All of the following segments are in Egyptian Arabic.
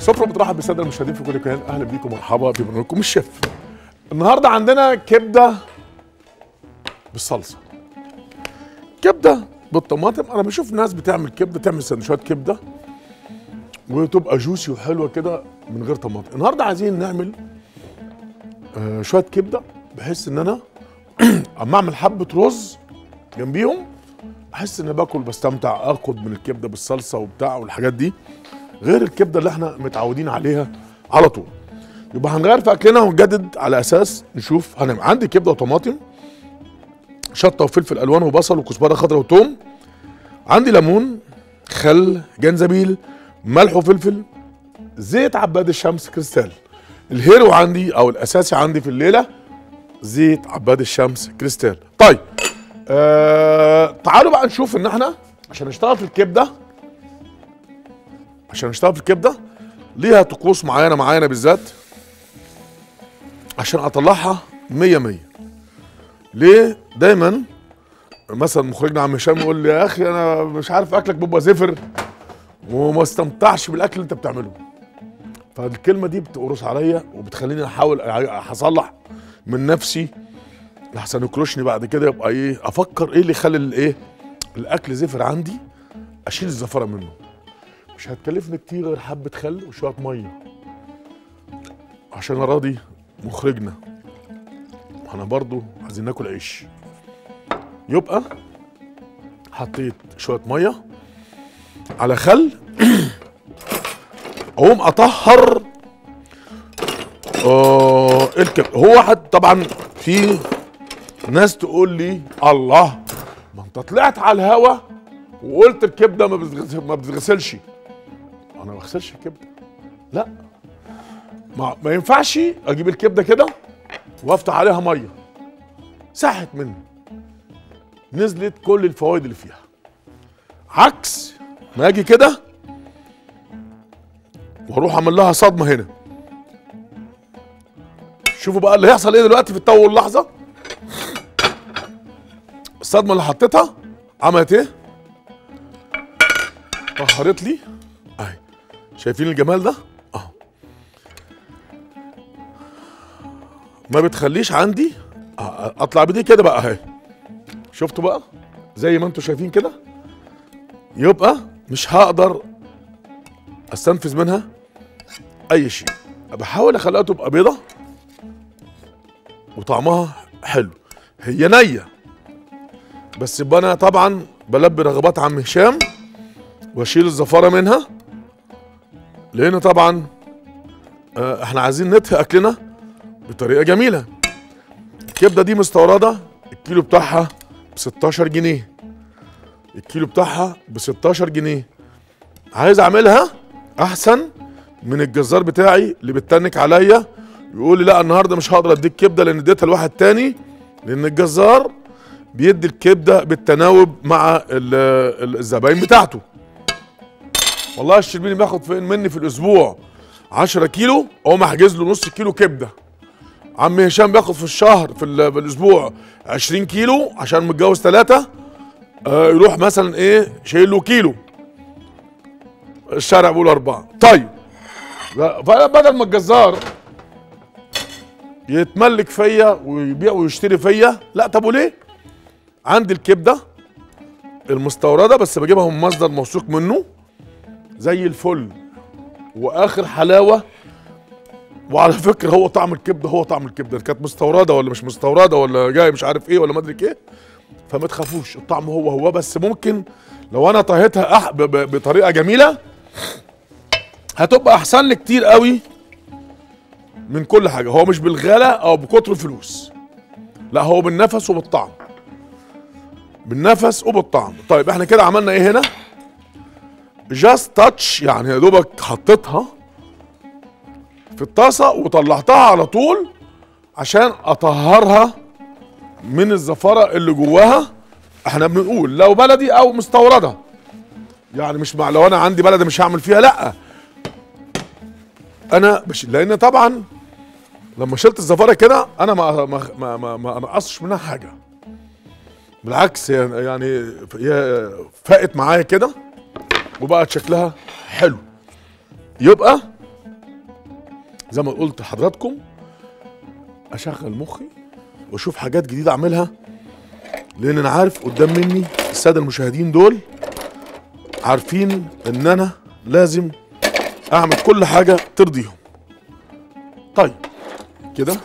سفرة بترحب بالساده المشاهدين في كل مكان اهلا بيكم ومرحبا ببرنامجكم الشيف النهارده عندنا كبده بالصلصه كبده بالطماطم انا بشوف ناس بتعمل كبده تعمل سندوتشات كبده وتبقى جوسي وحلوه كده من غير طماطم النهارده عايزين نعمل آه شويه كبده بحيث ان انا اما اعمل حبه رز جنبيهم احس ان باكل بستمتع اخد من الكبده بالصلصه وبتاع والحاجات دي غير الكبده اللي احنا متعودين عليها على طول يبقى هنغير في اكلنا ونجدد على اساس نشوف هنعمل عندي كبده وطماطم شطه وفلفل الوان وبصل وكزبره خضراء وتوم عندي ليمون خل جنزبيل ملح وفلفل زيت عباد الشمس كريستال الهيرو عندي او الاساسي عندي في الليله زيت عباد الشمس كريستال طيب آه تعالوا بقى نشوف ان احنا عشان نشتغل في الكبده عشان نشتغل في الكبده ليها طقوس معينه معانا بالذات عشان اطلعها مية مية ليه دايما مثلا مخرجنا عم هشام يقول لي يا اخي انا مش عارف اكلك بيبقى زفر وما استمتعش بالاكل اللي انت بتعمله فالكلمه دي بتقرص عليا وبتخليني احاول اصلح من نفسي لحسن يكرشني بعد كده يبقى ايه افكر ايه اللي يخلي الايه الاكل زفر عندي اشيل الزفره منه مش هتكلفني كتير غير حبه خل وشويه ميه عشان اراضي مخرجنا احنا برضو عايزين ناكل عيش يبقى حطيت شويه ميه على خل اقوم اطهر آه الكبد هو واحد طبعا في ناس تقول لي الله ما انت طلعت على الهوا وقلت الكبده ما بتغسل ما بتغسلش انا ما بغسلش الكبده لا ما, ما ينفعش اجيب الكبده كده وافتح عليها ميه ساحت مني نزلت كل الفوائد اللي فيها عكس ما اجي كده واروح اعمل لها صدمه هنا شوفوا بقى اللي هيحصل ايه دلوقتي في التو اللحظه الصدمه اللي حطيتها عملت ايه طهرت لي اهي شايفين الجمال ده اهو ما بتخليش عندي اطلع بدي كده بقى اهي شفتوا بقى زي ما انتم شايفين كده يبقى مش هقدر استنفذ منها اي شيء بحاول اخليها تبقى بيضه وطعمها حلو هي نيه بس يبقى انا طبعا بلبي رغبات عم هشام واشيل الزفاره منها لان طبعا آه احنا عايزين نطهي اكلنا بطريقه جميله الكبده دي مستورده الكيلو بتاعها ب 16 جنيه الكيلو بتاعها ب 16 جنيه عايز اعملها احسن من الجزار بتاعي اللي بتنك عليا يقول لي لا النهارده مش هقدر اديك كبده لان اديتها لواحد تاني لان الجزار بيدي الكبده بالتناوب مع الزباين بتاعته والله الشربيني بياخد فين مني في الاسبوع 10 كيلو اقوم احجز له نص كيلو كبده عم هشام بياخد في الشهر في, في الاسبوع 20 كيلو عشان متجوز ثلاثه آه يروح مثلا ايه شايل له كيلو الشارع بيقول اربعه طيب بدل ما الجزار يتملك فيا ويبيع ويشتري فيا لا طب وليه عندي الكبده المستورده بس بجيبها من مصدر موثوق منه زي الفل واخر حلاوه وعلى فكره هو طعم الكبده هو طعم الكبده كانت مستورده ولا مش مستورده ولا جاي مش عارف ايه ولا ما ادري ايه فما تخافوش الطعم هو هو بس ممكن لو انا طهيتها أح بطريقه جميله هتبقى احسن لي كتير قوي من كل حاجه هو مش بالغلا او بكتر الفلوس لا هو بالنفس وبالطعم بالنفس وبالطعم طيب احنا كده عملنا ايه هنا جاست تاتش يعني يا دوبك حطيتها في الطاسه وطلعتها على طول عشان اطهرها من الزفره اللي جواها احنا بنقول لو بلدي او مستورده يعني مش مع لو انا عندي بلدي مش هعمل فيها لا انا بش لان طبعا لما شلت الزفاره كده انا ما ما ما ما, ما نقصش منها حاجه بالعكس يعني هي فاقت معايا كده وبقت شكلها حلو يبقى زي ما قلت لحضراتكم اشغل مخي واشوف حاجات جديده اعملها لان انا عارف قدام مني الساده المشاهدين دول عارفين ان انا لازم اعمل كل حاجه ترضيهم طيب كده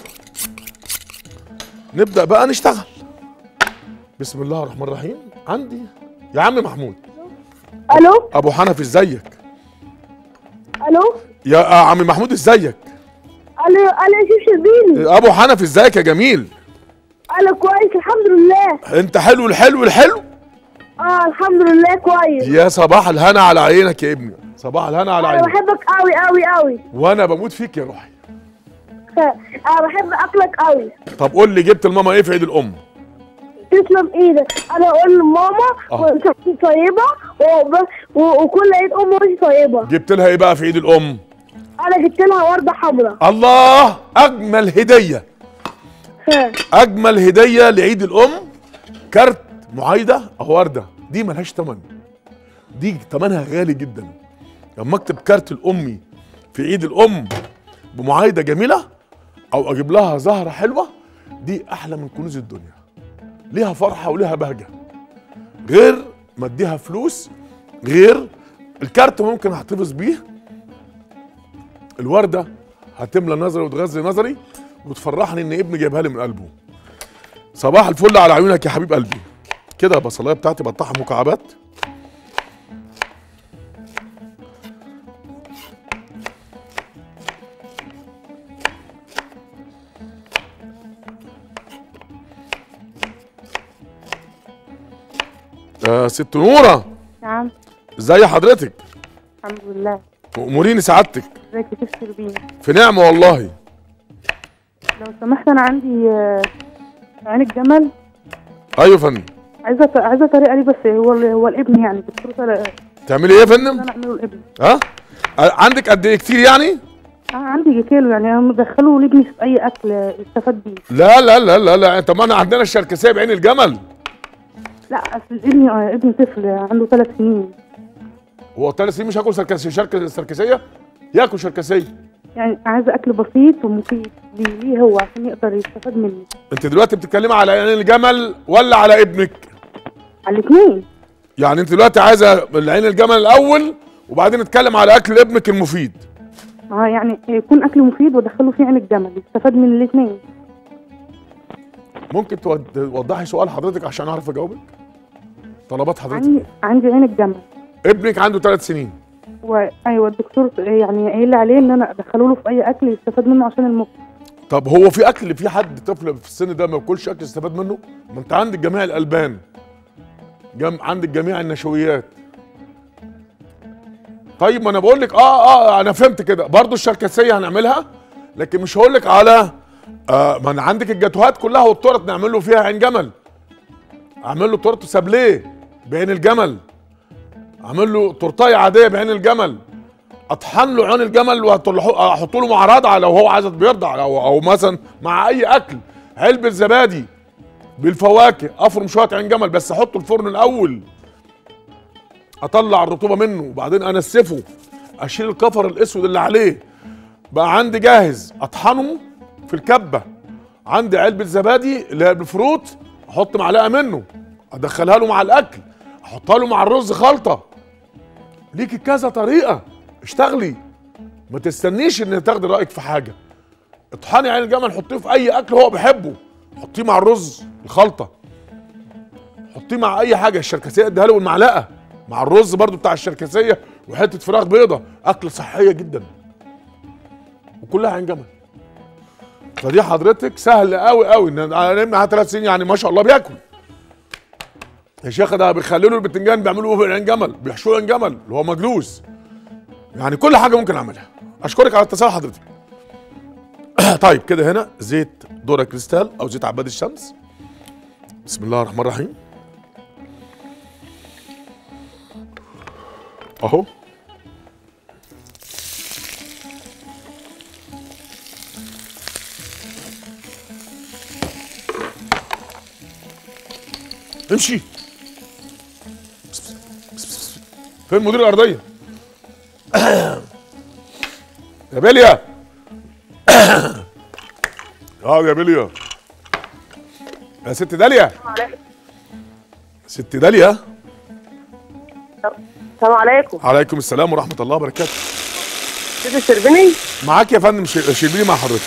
نبدا بقى نشتغل بسم الله الرحمن الرحيم عندي يا عم محمود الو ابو حنفي ازيك الو يا آه، عم محمود ازيك الو الو يا شيف شربيني ابو حنفي ازيك يا جميل الو كويس الحمد لله انت حلو الحلو الحلو اه الحمد لله كويس يا صباح الهنا على عينك يا ابني صباح الهنا على انا عينك بحبك قوي قوي قوي وانا بموت فيك يا روحي انا بحب اكلك قوي طب قول لي جبت لماما ايه في عيد الام تسلم ايدك انا اقول لماما آه. وانت طيبه وب- و- وكل عيد ام وانت طيبه جبت لها ايه بقى في عيد الام انا جبت لها ورده حمراء الله اجمل هديه اجمل هديه لعيد الام كارت معايده او ورده دي ملهاش تمن دي تمنها غالي جدا لما اكتب كارت لامي في عيد الام بمعايده جميله او اجيب لها زهره حلوه دي احلى من كنوز الدنيا ليها فرحه وليها بهجه غير ما اديها فلوس غير الكارت ممكن احتفظ بيه الورده هتملى نظري وتغذي نظري وتفرحني ان ابني جايبها لي من قلبه صباح الفل على عيونك يا حبيب قلبي كده البصلايه بتاعتي بقطعها مكعبات آه ست نوره نعم ازي حضرتك الحمد لله اموريني سعادتك ازيك يا شيف شربين في نعمه والله لو سمحت انا عندي آه، عين الجمل ايوه يا فندم عايزه عايزه طريقه ليه بس هو هو الابن يعني دكتور طارق تعملي ايه يا فندم انا اعمله الابن ها آه، عندك قد ايه كتير يعني اه عندي كيلو يعني انا مدخله لابني في اي اكل يستفاد بيه لا لا لا لا لا طب ما انا عندنا الشركسيه بعين الجمل لا اصل ابني آه، ابني طفل عنده ثلاث سنين هو ثلاث سنين مش هاكل سركسيه شركه سركسيه ياكل شركسيه يعني عايزه اكل بسيط ومفيد ليه ليه هو عشان يقدر يستفاد منه انت دلوقتي بتتكلمي على عين الجمل ولا على ابنك على الاثنين يعني انت دلوقتي عايزه العين الجمل الاول وبعدين نتكلم على اكل ابنك المفيد اه يعني يكون اكل مفيد وادخله فيه عين الجمل يستفاد من الاثنين ممكن تود- توضحي سؤال حضرتك عشان اعرف اجاوبك طلبات حضرتك عندي عندي عين الجمل ابنك عنده ثلاث سنين وايوه الدكتور يعني قايل لي عليه ان انا ادخله له في اي اكل يستفاد منه عشان المخ طب هو في اكل في حد طفل في السن ده ما ياكلش اكل يستفاد منه ما انت عندك جميع الالبان جم عندك جميع النشويات طيب ما انا بقول لك اه اه انا فهمت كده برضو الشركسيه هنعملها لكن مش هقول لك على آه ما انا عندك الجاتوهات كلها والتورت نعمل له فيها عين جمل اعمل له تورته سابليه بعين الجمل اعمل له تورتايه عاديه بعين الجمل اطحن له عين الجمل واحط له مع رضعه لو هو عايز بيرضع او او مثلا مع اي اكل علبه زبادي بالفواكه افرم شويه عين جمل بس احطه الفرن الاول اطلع الرطوبه منه وبعدين انسفه اشيل الكفر الاسود اللي عليه بقى عندي جاهز اطحنه في الكبه عندي علبه زبادي اللي هي بالفروت احط معلقه منه ادخلها له مع الاكل احطها له مع الرز خلطه ليكي كذا طريقه اشتغلي ما تستنيش ان تاخدي رايك في حاجه اطحني عين الجمل حطيه في اي اكل هو بيحبه حطيه مع الرز الخلطه حطيه مع اي حاجه الشركسيه اديها له بالمعلقه مع الرز برضو بتاع الشركسيه وحته فراخ بيضه اكل صحيه جدا وكلها عين جمل فدي حضرتك سهل قوي قوي ان انا ابني عنده ثلاث سنين يعني ما شاء الله بياكل يا شيخ ده بيخللوا البتنجان بيعملوا به عين جمل بيحشوه عين جمل اللي هو مجلوس يعني كل حاجه ممكن اعملها اشكرك على اتصال حضرتك طيب كده هنا زيت دورة كريستال او زيت عباد الشمس بسم الله الرحمن الرحيم اهو امشي فين مدير الارضيه يا بيليا اه يا بليا يا ست داليا ست داليا السلام عليكم عليكم السلام ورحمه الله وبركاته ست الشربيني معاك يا فندم ش- شربيني مع حضرتك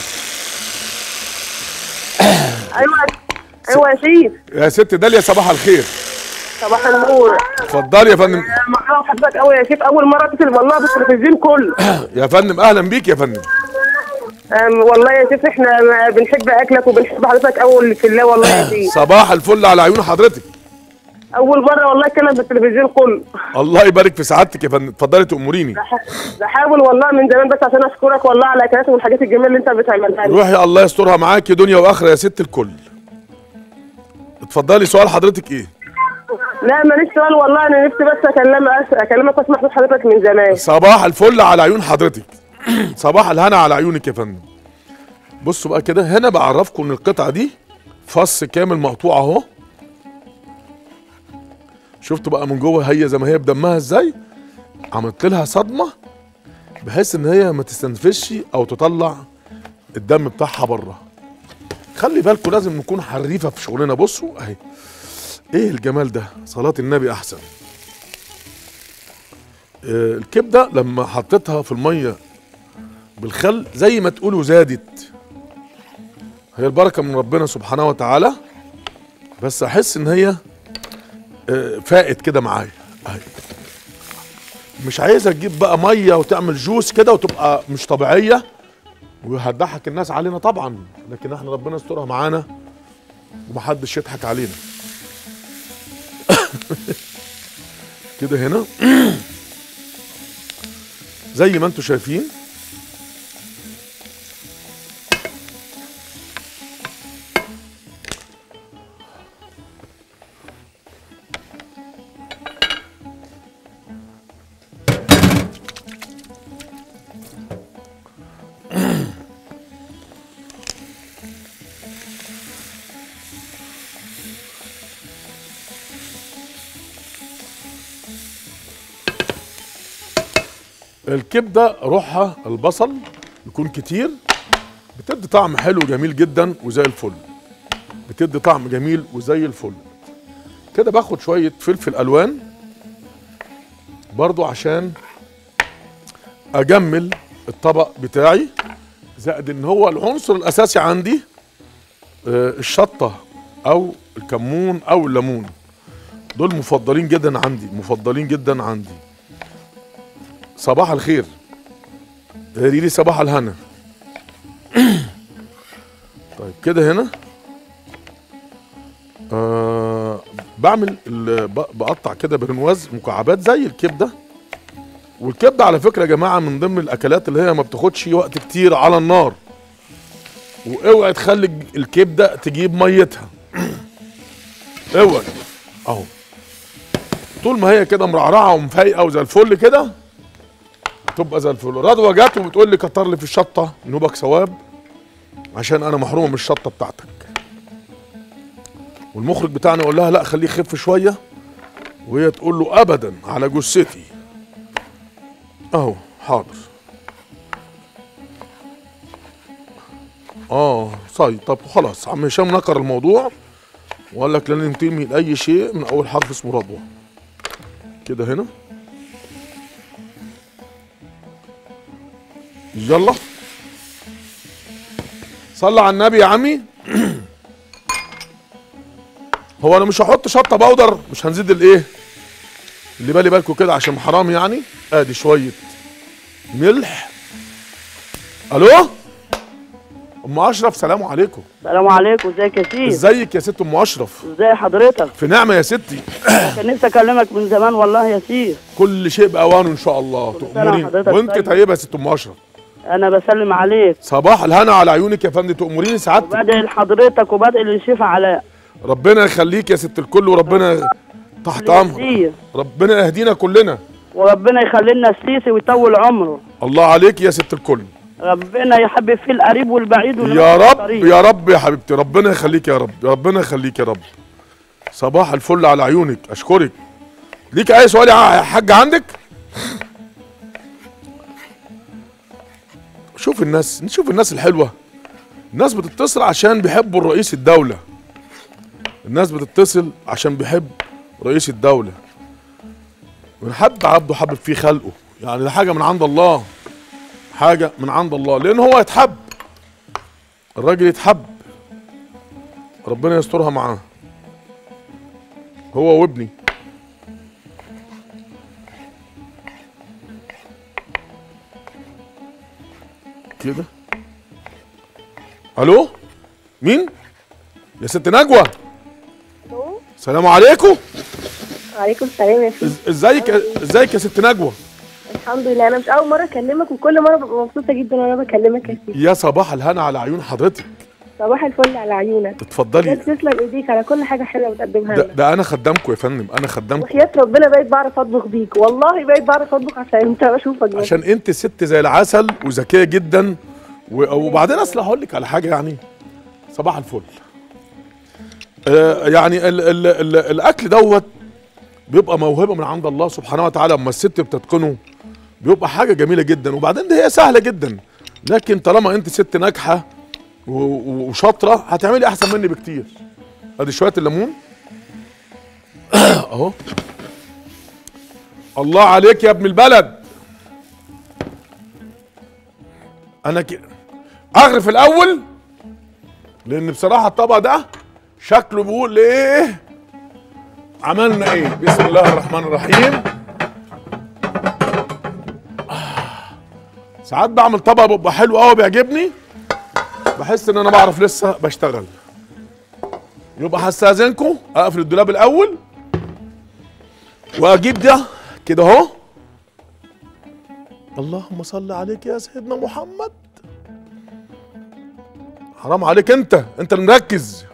ايوه ايوه يا شيف يا ست داليا صباح الخير صباح النور اتفضلي يا فندم معاك حضرتك قوي يا شيف اول مره اتصل والله بالتلفزيون كله يا فندم اهلا بيك يا فندم أم، والله يا شيف احنا بنحب اكلك وبنحب حضرتك اول في الله والله يا شيف صباح الفل على عيون حضرتك اول مره والله اتكلم بالتلفزيون كله الله يبارك في سعادتك يا فندم اتفضلي تأمريني بح- بحاول والله من زمان بس عشان اشكرك والله على اكلاتك والحاجات الجميله اللي انت بتعملها لي روحي الله يسترها معاكي دنيا واخره يا ست الكل اتفضلي سؤال حضرتك ايه لا ماليش سؤال والله انا نفسي بس اكلمك اكلمك واسمع صوت حضرتك من زمان صباح الفل على عيون حضرتك صباح الهنا على عيونك يا فندم بصوا بقى كده هنا بعرفكم ان القطعه دي فص كامل مقطوع اهو شفتوا بقى من جوه هي زي ما هي بدمها ازاي عملت لها صدمه بحيث ان هي ما تستنفذش او تطلع الدم بتاعها بره خلي بالكم لازم نكون حريفه في شغلنا بصوا اهي ايه الجمال ده صلاه النبي احسن آه، الكبده لما حطيتها في الميه بالخل زي ما تقولوا زادت هي البركه من ربنا سبحانه وتعالى بس احس ان هي آه، فائت كده معايا أهي. مش عايزه تجيب بقى ميه وتعمل جوس كده وتبقى مش طبيعيه وهتضحك الناس علينا طبعا لكن احنا ربنا يسترها معانا ومحدش يضحك علينا كده هنا زي ما انتم شايفين الكبده روحها البصل يكون كتير بتدي طعم حلو جميل جدا وزي الفل بتدي طعم جميل وزي الفل كده باخد شويه فلفل الوان برضو عشان اجمل الطبق بتاعي زائد ان هو العنصر الاساسي عندي آه، الشطه او الكمون او الليمون دول مفضلين جدا عندي مفضلين جدا عندي صباح الخير قولي لي صباح الهنا طيب كده هنا آه بعمل ال- ب- بقطع كده برنواز مكعبات زي الكبده والكبده على فكره يا جماعه من ضمن الاكلات اللي هي ما بتاخدش وقت كتير على النار واوعي تخلي الكبده تجيب ميتها اوعي اهو طول ما هي كده مرعرعه ومفايقه وزي الفل كده تبقى زي الفل رضوى جت وبتقول لي كتر لي في الشطه نوبك ثواب عشان انا محرومه من الشطه بتاعتك والمخرج بتاعنا يقول لها لا خليه يخف شويه وهي تقول له ابدا على جثتي اهو حاضر اه صاي طب خلاص عم هشام نكر الموضوع وقال لك لن ينتمي لاي شيء من اول حرف اسمه رضوى كده هنا يلا صلى على النبي يا عمي هو انا مش هحط شطه بودر مش هنزيد الايه اللي بالي بالكم كده عشان حرام يعني ادي شويه ملح الو ام اشرف سلام عليكم السلام عليكم ازيك يا سيف ازيك يا ست ام اشرف ازي حضرتك في نعمه يا ستي كان نفسي اكلمك من زمان والله يا سيف كل شيء باوانه ان شاء الله كل سنة تؤمرين وحضرتك وانت طيب. طيبه يا ست ام اشرف انا بسلم عليك صباح الهنا على عيونك يا فندم تؤمريني سعادتك وبدعي لحضرتك وبدعي للشيف علاء ربنا يخليك يا ست الكل وربنا تحت امر يهديه. ربنا يهدينا كلنا وربنا يخلي لنا السيسي ويطول عمره الله عليك يا ست الكل ربنا يحبب فيه القريب والبعيد يا ونمشي رب الطريق. يا رب يا حبيبتي ربنا يخليك يا رب ربنا يخليك يا رب صباح الفل على عيونك اشكرك ليك اي سؤال يا حاج عندك شوف الناس نشوف الناس الحلوه الناس بتتصل عشان بيحبوا الرئيس الدوله الناس بتتصل عشان بيحب رئيس الدوله ونحب عبده حبب فيه خلقه يعني ده حاجه من عند الله حاجه من عند الله لان هو يتحب الراجل يتحب ربنا يسترها معاه هو وابني كده الو مين يا ست نجوى السلام عليكم وعليكم السلام يا فندم إز- ازيك ازيك يا ست نجوى الحمد لله انا مش اول مره اكلمك وكل مره ببقى مبسوطه جدا وانا بكلمك يا سيدي يا صباح الهنا على عيون حضرتك صباح الفل على عيونك اتفضلي بجد تسلم ايديك على كل حاجه حلوه بتقدمها ده, لنا ده انا خدامكم يا فندم انا خدامكم وحياة ربنا بقيت بعرف اطبخ بيك والله بقيت بعرف اطبخ عشان انت اشوفك بس. عشان انت ست زي العسل وذكيه جدا و- وبعدين اصل هقول لك على حاجه يعني صباح الفل آه يعني ال ال ال الاكل دوت بيبقى موهبه من عند الله سبحانه وتعالى اما الست بتتقنه بيبقى حاجه جميله جدا وبعدين دي هي سهله جدا لكن طالما انت ست ناجحه و- و- وشاطره هتعملي احسن مني بكتير ادي شويه الليمون اهو الله عليك يا ابن البلد انا ك... اغرف الاول لان بصراحه الطبق ده شكله بيقول ايه عملنا ايه بسم الله الرحمن الرحيم آه. ساعات بعمل طبق بيبقى حلو قوي بيعجبني بحس ان انا بعرف لسه بشتغل يبقى هستاذنكم اقفل الدولاب الاول واجيب ده كده اهو اللهم صل عليك يا سيدنا محمد حرام عليك انت انت اللي مركز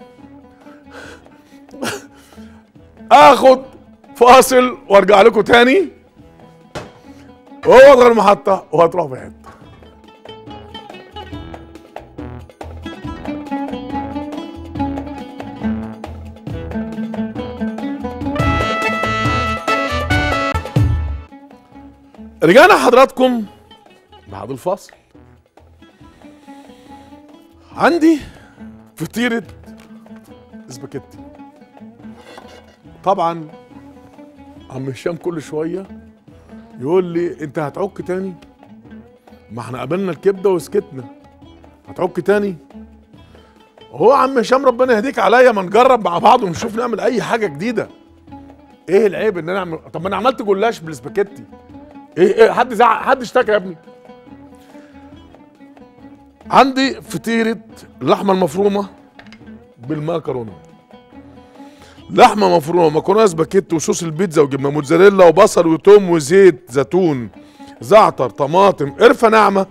اخد فاصل وارجع لكم تاني وهو غير المحطة وهتروح في حتة رجعنا حضراتكم بعد الفاصل عندي فطيرة سباكيتي طبعا عم هشام كل شوية يقول لي انت هتعك تاني ما احنا قابلنا الكبدة وسكتنا هتعك تاني هو عم هشام ربنا يهديك عليا ما نجرب مع بعض ونشوف نعمل اي حاجة جديدة ايه العيب ان انا اعمل طب ما انا عملت جلاش بالسباكيتي ايه ايه حد زعق حد اشتكى يا ابني عندي فطيرة اللحمة المفرومة بالمكرونة لحمة مفرومة مكرونة سباكيتي وصوص البيتزا وجبنة موتزاريلا وبصل وتوم وزيت زيتون زعتر طماطم قرفة ناعمة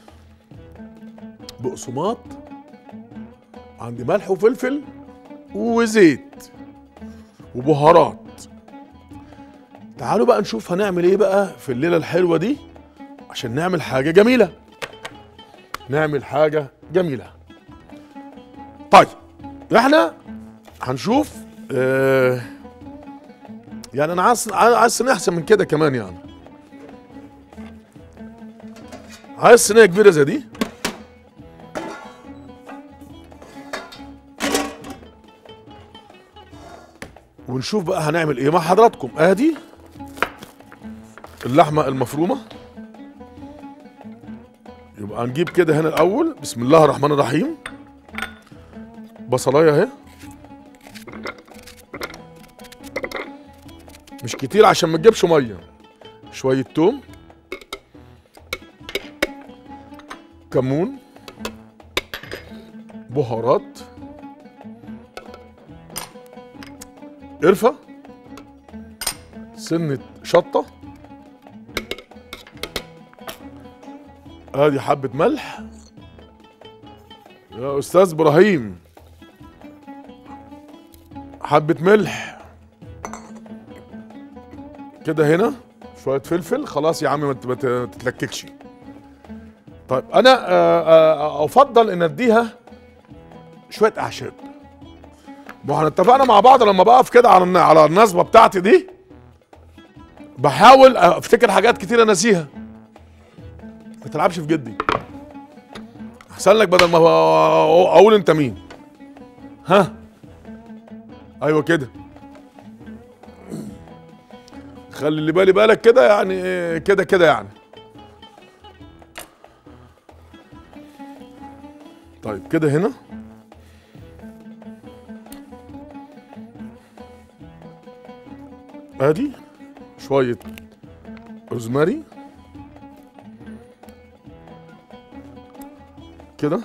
بقسماط عندي ملح وفلفل وزيت وبهارات تعالوا بقى نشوف هنعمل ايه بقى في الليلة الحلوة دي عشان نعمل حاجة جميلة نعمل حاجة جميلة طيب احنا هنشوف اه يعني انا عايز عايز صينية احسن من كده كمان يعني عايز صينية كبيرة زي دي ونشوف بقى هنعمل ايه مع حضراتكم ادي اللحمة المفرومة يبقى هنجيب كده هنا الاول بسم الله الرحمن الرحيم بصلايه اهي مش كتير عشان ما تجيبش ميه شويه توم كمون بهارات قرفه سنه شطه ادي حبة ملح يا استاذ ابراهيم حبة ملح كده هنا شوية فلفل خلاص يا عم ما ت- ما ت- ما تتلككش طيب انا آه، آه، افضل ان اديها شوية اعشاب ما احنا اتفقنا مع بعض لما بقف كده على الن- على النصبة بتاعتي دي بحاول افتكر حاجات كتير انسيها ما تلعبش في جدي احسن لك بدل ما اقول انت مين ها ايوه كده خلي اللي بالي بالك كده يعني إيه، كده كده يعني طيب كده هنا ادي شوية روزماري كده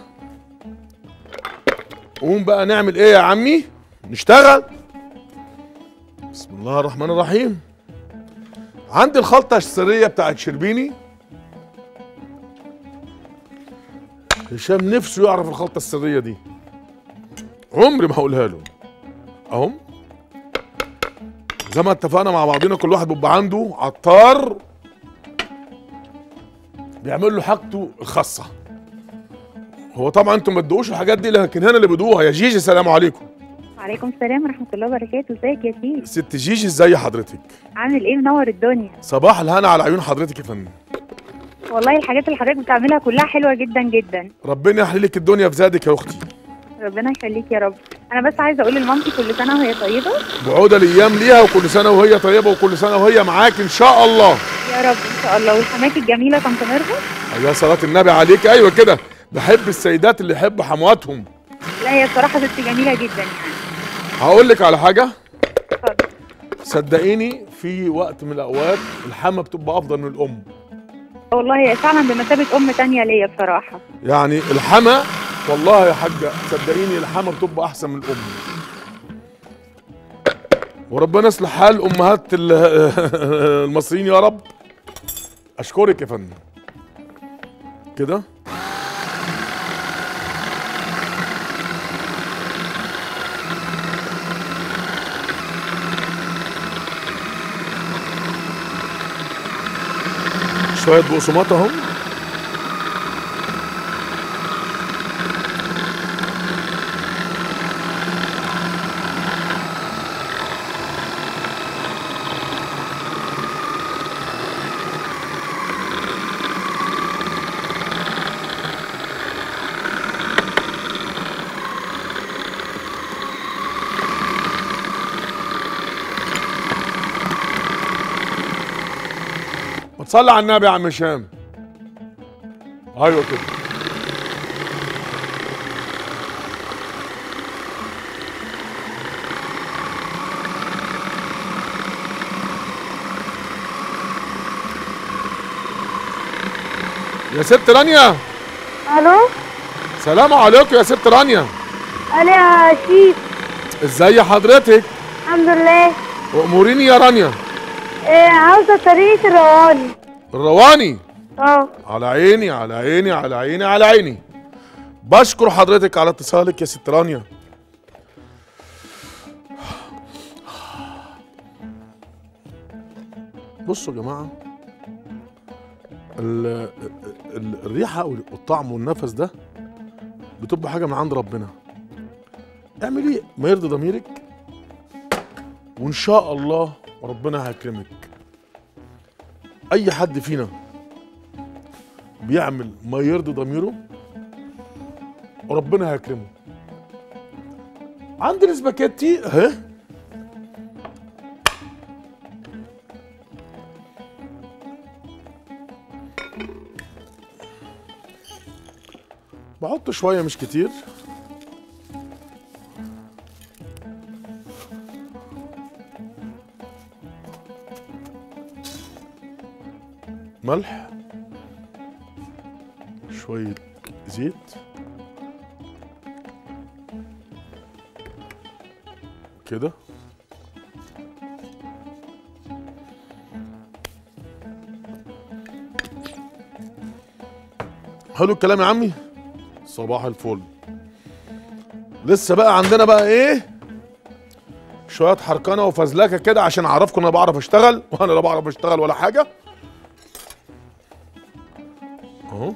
قوم بقى نعمل ايه يا عمي نشتغل بسم الله الرحمن الرحيم عندي الخلطة السرية بتاعت شربيني هشام نفسه يعرف الخلطة السرية دي عمري ما هقولها له اهم زي ما اتفقنا مع بعضنا كل واحد بيبقى عنده عطار بيعمل له حاجته الخاصة هو طبعا انتم ما تدوقوش الحاجات دي لكن هنا اللي بدوها يا جيجي السلام عليكم وعليكم السلام ورحمة الله وبركاته ازيك يا سيدي ست جيجي ازاي حضرتك عامل ايه منور الدنيا صباح الهنا على عيون حضرتك يا فندم والله الحاجات اللي حضرتك بتعملها كلها حلوة جدا جدا ربنا يحلي لك الدنيا في زادك يا اختي ربنا يخليك يا رب انا بس عايزة اقول لمامتي كل سنة وهي طيبة بعودة الايام ليها وكل سنه وهي طيبه وكل سنه وهي معاك ان شاء الله يا رب ان شاء الله والحماك الجميلة طنط ميرفت يا صلاه النبي عليك ايوه كده بحب السيدات اللي يحبوا حمواتهم لا هي بصراحة ست جميلة جدا يعني هقول لك على حاجه اتفضل صدقيني في وقت من الاوقات الحما بتبقى افضل من الام والله هي فعلا بمثابة ام تانية ليا بصراحة يعني الحما والله يا حاجه صدقيني الحما بتبقى احسن من الام وربنا يصلح حال امهات ال- المصريين يا رب اشكرك يا فندم كده شويه بقسماط اهم ما تصلي على النبي يا عم هشام ايوه كده يا ست رانيا الو سلام عليكم يا ست رانيا انا يا شيف ازاي حضرتك الحمد لله واموريني يا رانيا إيه عاوزه طريقه الرواني الرواني اه على عيني على عيني على عيني على عيني بشكر حضرتك على اتصالك يا ست رانيا بصوا يا جماعه ال- ال- الريحه والطعم والنفس ده بتبقى حاجه من عند ربنا اعملي ما يرضي ضميرك وان شاء الله ربنا هيكرمك اي حد فينا بيعمل ما يرضي ضميره ربنا هيكرمه عندي الاسباجيتي اهي بحط شويه مش كتير ملح شوية زيت كده حلو الكلام يا عمي صباح الفل لسه بقى عندنا بقى ايه شوية حركنة وفزلكة كده عشان اعرفكم انا بعرف اشتغل وانا لا بعرف اشتغل ولا حاجة اهو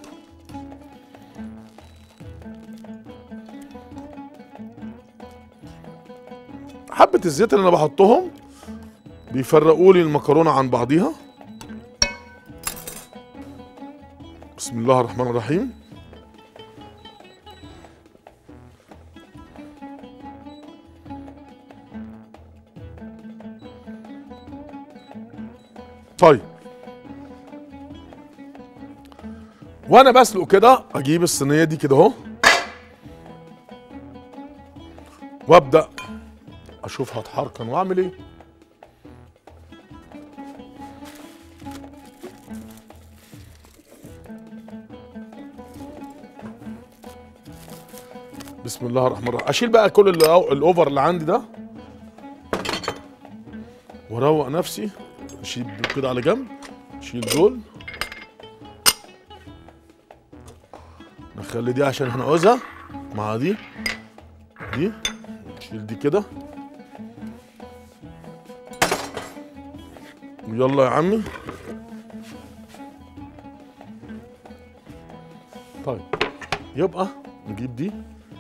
حبة الزيت اللي انا بحطهم بيفرقوا لي المكرونة عن بعضيها بسم الله الرحمن الرحيم طيب وانا بسلق كده اجيب الصينيه دي كده اهو وابدا اشوف هتحركن واعمل ايه بسم الله الرحمن الرحيم اشيل بقى كل اللي الاوفر اللي عندي ده واروق نفسي اشيل دول كده على جنب اشيل دول نخلي دي عشان هنعوزها مع دي دي نشيل دي كده يلا يا عمي طيب يبقى نجيب دي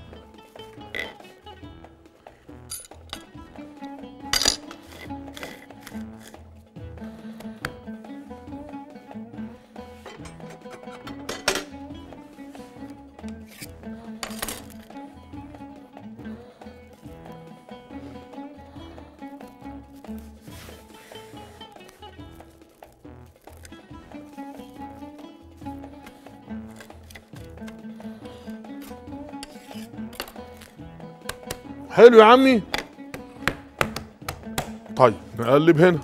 حلو يا عمي طيب نقلب هنا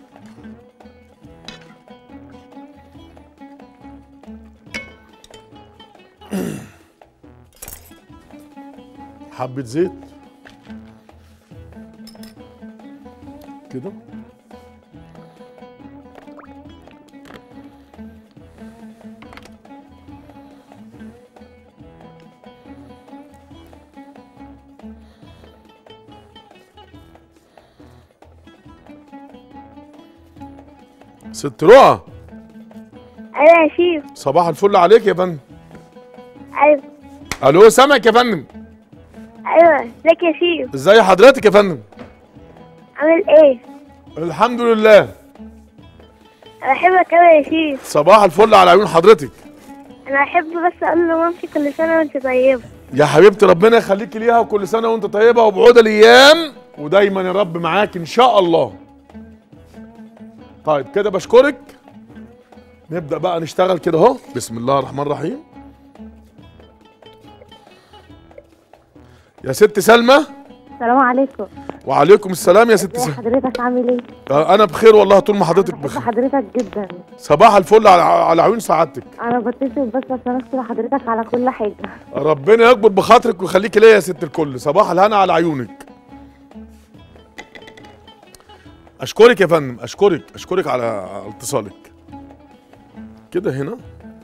حبة زيت كده ست رؤى ايوه يا شيف صباح الفل عليك يا فندم ايوه الو سامعك يا فندم ايوه ازيك يا شيف ازي حضرتك يا فندم عامل ايه الحمد لله انا بحبك اوي يا شيف صباح الفل على عيون حضرتك انا احب بس اقول لمامتي كل سنه وانت طيبه يا حبيبتي ربنا يخليكي ليها وكل سنه وانت طيبه وبعود الايام ودايما يا رب معاك ان شاء الله طيب كده بشكرك نبدا بقى نشتغل كده اهو بسم الله الرحمن الرحيم يا ست سلمى السلام عليكم وعليكم السلام يا ست ازي سلمى حضرتك عامل ايه؟ آه، انا بخير والله طول ما حضرتك بحب بخير حضرتك جدا صباح الفل على على عيون سعادتك انا بتصل بس عشان اشكر حضرتك على كل حاجه ربنا يكبر بخاطرك ويخليكي ليا يا ست الكل صباح الهنا على عيونك اشكرك يا فندم اشكرك اشكرك على على اتصالك كده هنا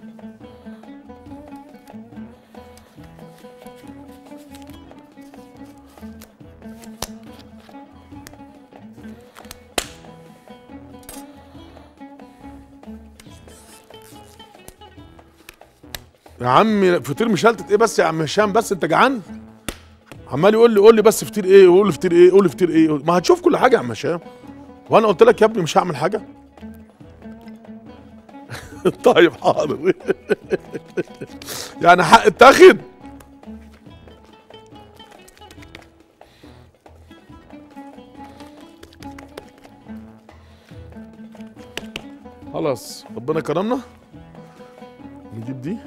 يا عمي فطير مشلتت ايه بس يا عم هشام بس انت جعان عمال يقول لي قول لي بس فطير ايه قول لي فطير ايه قول لي فطير ايه ما هتشوف كل حاجه يا عم هشام وانا قلت لك يا ابني مش هعمل حاجه طيب حاضر يعني حق اتاخد خلاص ربنا كرمنا نجيب دي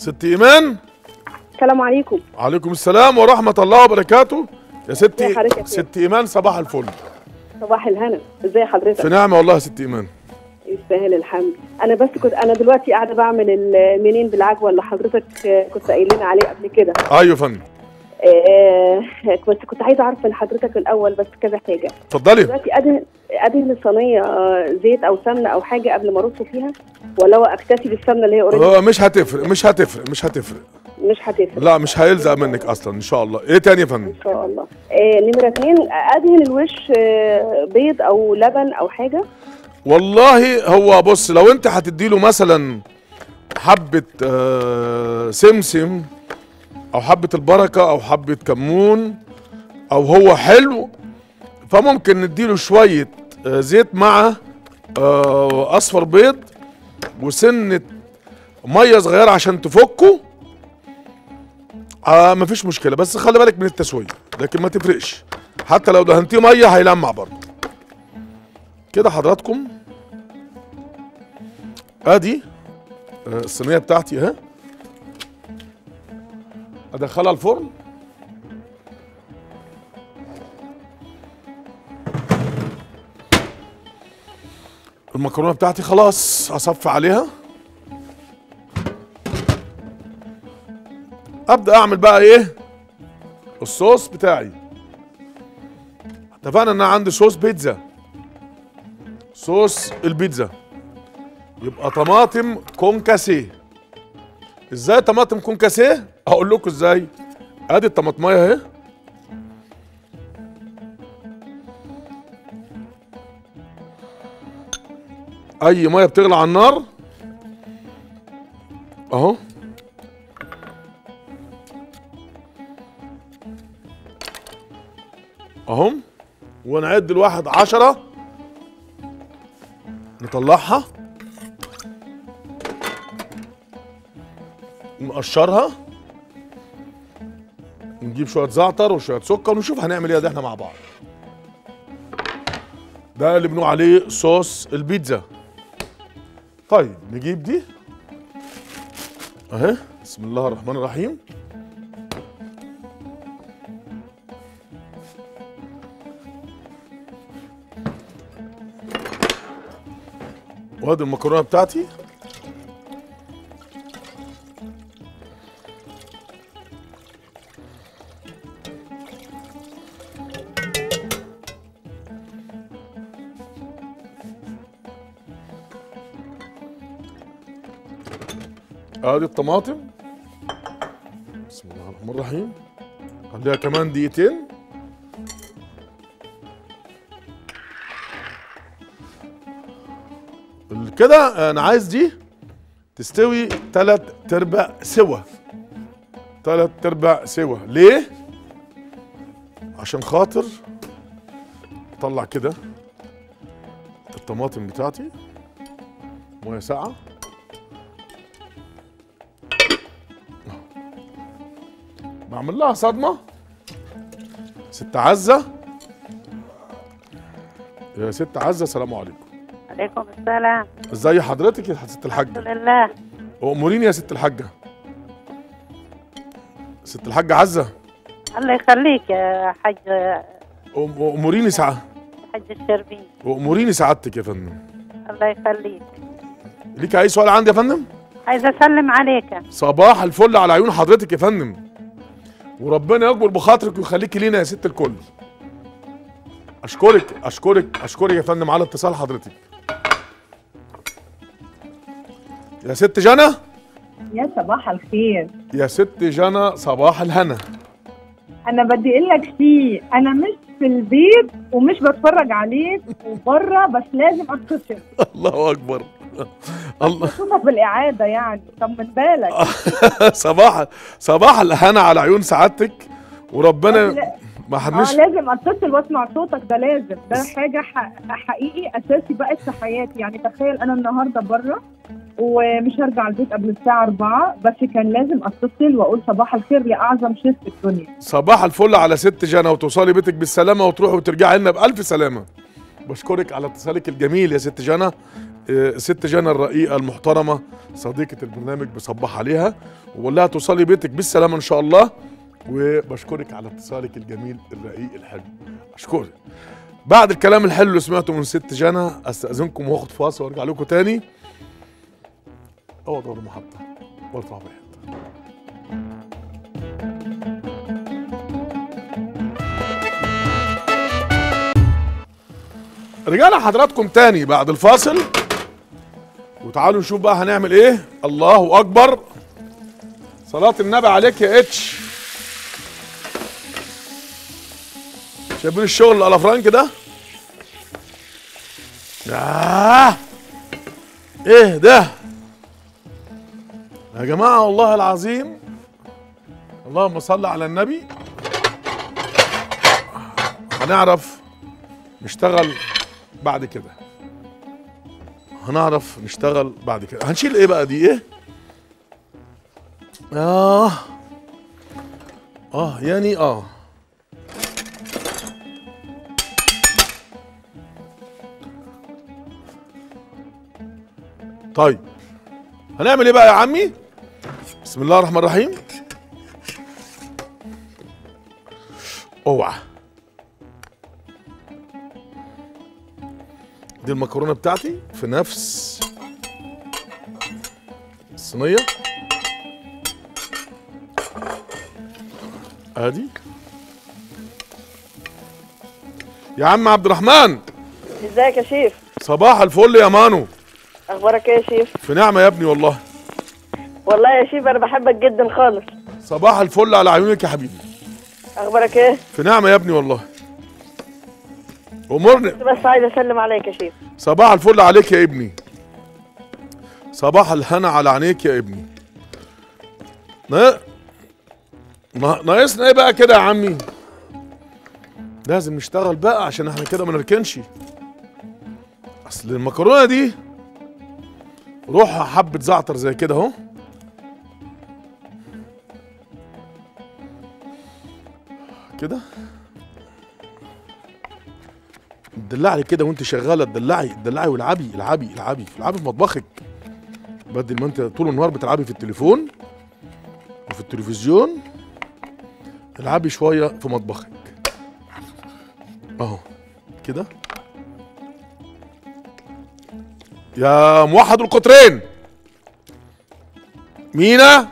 ست ايمان السلام عليكم عليكم السلام ورحمه الله وبركاته يا ستي ازي حضرتك يا فندم؟ ست ايمان صباح الفل صباح الهنا ازي حضرتك في نعمه والله يا ست ايمان يستاهل الحمد انا بس كنت انا دلوقتي قاعده بعمل المنين بالعجوه اللي حضرتك آه، كنت قايل لنا عليه قبل كده ايوه يا فندم آه، كنت كنت عايزه اعرف من حضرتك الاول بس كذا حاجه اتفضلي دلوقتي ادهن ادهن الصينيه آه، زيت او سمنه او حاجه قبل ما ارص فيها ولا هو اكتفي بالسمنه اللي هي اوريدي هو مش هتفرق مش هتفرق مش هتفرق مش هتفرق لا مش هيلزق منك اصلا ان شاء الله ايه تاني يا فندم ان شاء الله آه، نمره اتنين ادهن الوش آه، بيض او لبن او حاجه والله هو بص لو انت هتديله مثلا حبة آه، سمسم او حبة البركة او حبة كمون او هو حلو فممكن نديله شوية آه، زيت مع آه، اصفر بيض وسنة مية صغيرة عشان تفكه آه مفيش مشكلة بس خلي بالك من التسوية لكن ما تفرقش حتى لو دهنتيه مية هيلمع برضه كده حضراتكم ادي آه، الصينيه بتاعتي اهي ادخلها الفرن المكرونه بتاعتي خلاص اصفي عليها ابدا اعمل بقى ايه الصوص بتاعي اتفقنا ان انا عندي صوص بيتزا صوص البيتزا يبقى طماطم كونكاسيه ازاي طماطم كونكاسيه اقول لكم ازاي ادي الطماطمايه اهي اي ميه بتغلى على النار اهو اهو ونعد الواحد عشرة نطلعها نقشرها نجيب شوية زعتر وشوية سكر ونشوف هنعمل ايه ده احنا مع بعض ده اللي بنقول عليه صوص البيتزا طيب نجيب دي اهي بسم الله الرحمن الرحيم وادي المكرونه بتاعتي ادي الطماطم بسم الله الرحمن الرحيم خليها كمان دقيقتين كده انا عايز دي تستوي تلات ارباع سوا تلات ارباع سوا ليه عشان خاطر اطلع كده الطماطم بتاعتي ميه ساقعه بعمل لها صدمه ست عزه يا ست عزه السلام عليكم عليكم السلام ازي حضرتك يا ست الحمد الحاجه لله اموريني يا ست الحاجه ست الحاجه عزه الله يخليك يا حاج أم- اموريني ساعه حج الشربين اموريني سعادتك يا فندم الله يخليك ليك اي سؤال عندي يا فندم عايزه اسلم عليك صباح الفل على عيون حضرتك يا فندم وربنا يكبر بخاطرك ويخليكي لينا يا ست الكل اشكرك اشكرك اشكرك يا فندم على اتصال حضرتك يا ست جنى يا صباح الخير يا ست جنى صباح الهنا انا بدي اقول لك شيء انا مش في البيت ومش بتفرج عليك وبره بس لازم اتصل الله اكبر الله اشوفك بالاعاده يعني طب من بالك صباح صباح الهنا على عيون سعادتك وربنا لا. ما اه حدش لازم اتصل واسمع صوتك ده لازم ده حاجه ح- حقيقي اساسي بقت في حياتي يعني تخيل انا النهارده بره ومش هرجع البيت قبل الساعه 4 بس كان لازم اتصل واقول صباح الخير لاعظم شيف في الدنيا صباح الفل على ست جنى وتوصلي بيتك بالسلامه وتروحي وترجعي لنا بالف سلامه بشكرك على اتصالك الجميل يا ست جنى آه، ست جنى الرقيقه المحترمه صديقه البرنامج بصبح عليها وبقول لها توصلي بيتك بالسلامه ان شاء الله وبشكرك على اتصالك الجميل الرقيق الحلو اشكرك بعد الكلام الحلو اللي سمعته من ست جنى استاذنكم واخد فاصل وارجع لكم تاني اوعى دور المحطه وارفع بيت رجعنا حضراتكم تاني بعد الفاصل وتعالوا نشوف بقى هنعمل ايه الله اكبر صلاة النبي عليك يا اتش شايفين الشغل الالافرانك ده آه. ايه ده يا جماعة والله العظيم اللهم صل على النبي هنعرف نشتغل بعد كده هنعرف نشتغل بعد كده هنشيل ايه بقى دي ايه اه اه يعني اه طيب هنعمل ايه بقى يا عمي بسم الله الرحمن الرحيم اوعى دي المكرونه بتاعتي في نفس الصينيه ادي يا عم عبد الرحمن ازيك يا شيف صباح الفل يا مانو اخبارك ايه يا شيف في نعمه يا ابني والله والله يا شيف انا بحبك جدا خالص صباح الفل على عيونك يا حبيبي اخبارك ايه في نعمه يا ابني والله امرني كنت بس عايز اسلم عليك يا شيف صباح الفل عليك يا ابني صباح الهنا على عينيك يا ابني نا- نا- ناقصنا ايه بقى كده يا عمي لازم نشتغل بقى عشان احنا كده ما نركنش اصل المكرونه دي روحها حبه زعتر زي كده اهو كده تدلعي كده وانت شغاله تدلعي تدلعي والعبي العبي العبي العبي في مطبخك بدل ما انت طول النهار بتلعبي في التليفون وفي التلفزيون العبي شويه في مطبخك اهو كده يا موحد القطرين مينا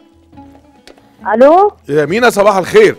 الو يا مينا صباح الخير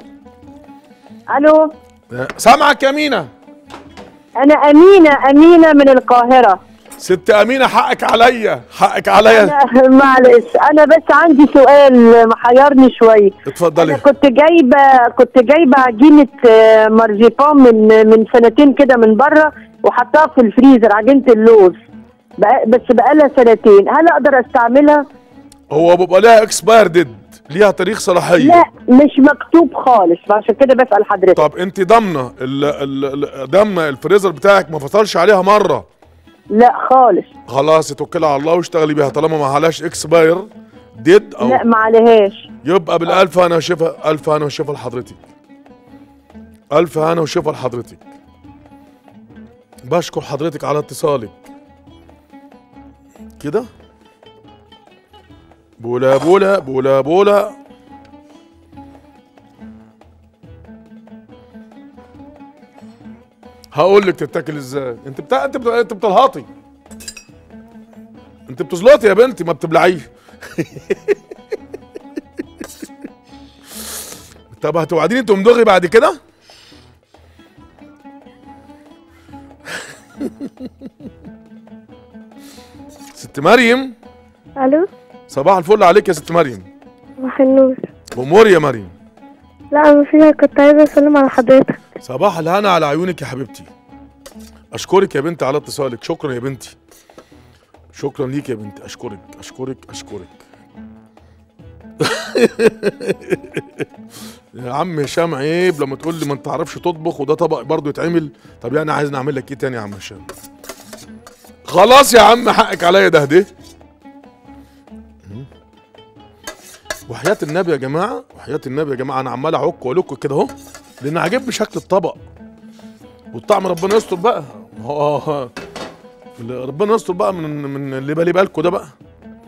الو سامعك يا مينا انا امينه امينه من القاهره ست امينه حقك عليا حقك عليا أنا معلش انا بس عندي سؤال محيرني شويه اتفضلي انا كنت جايبه كنت جايبه عجينه آه، مارزيبان من من سنتين كده من بره وحطاها في الفريزر عجينه اللوز بقى- بس بقالها سنتين هل اقدر استعملها هو بيبقى لها اكسباير ديد ليها تاريخ صلاحيه لا مش مكتوب خالص عشان كده بسال حضرتك طب انت ضامنه ال- ال- ال- ضامنه الفريزر بتاعك ما فصلش عليها مره لا خالص خلاص اتوكلي على الله واشتغلي بيها طالما ما عليهاش اكسباير ديد او لا ما عليهاش يبقى بالالف هنا وشفا الف هنا وشفا لحضرتك الف هنا وشفا لحضرتك بشكر حضرتك على اتصالك كده بولا بولا بولا بولا هقول لك تتاكل ازاي انت بتاع انت بتاع... انت بتلهطي انت بتزلطي يا بنتي ما بتبلعيش طب هتوعديني تمضغي بعد كده ست مريم الو صباح الفل عليك يا ست مريم صباح النور امور يا مريم لا ما فيها كنت عايزه اسلم على حضرتك صباح الهنا على عيونك يا حبيبتي اشكرك يا بنتي على اتصالك شكرا يا بنتي شكرا ليك يا بنتي اشكرك اشكرك اشكرك يا عم هشام عيب لما تقول لي ما انت تعرفش تطبخ وده طبق برضه يتعمل طب يعني عايز نعمل لك ايه تاني يا عم هشام خلاص يا عم حقك عليا ده ده وحياة النبي يا جماعة وحياة النبي يا جماعة أنا عمال أعك وألك كده أهو لأن عاجبني شكل الطبق والطعم ربنا يستر بقى ما هو اللي ربنا يستر بقى من من اللي بالي بالكوا ده بقى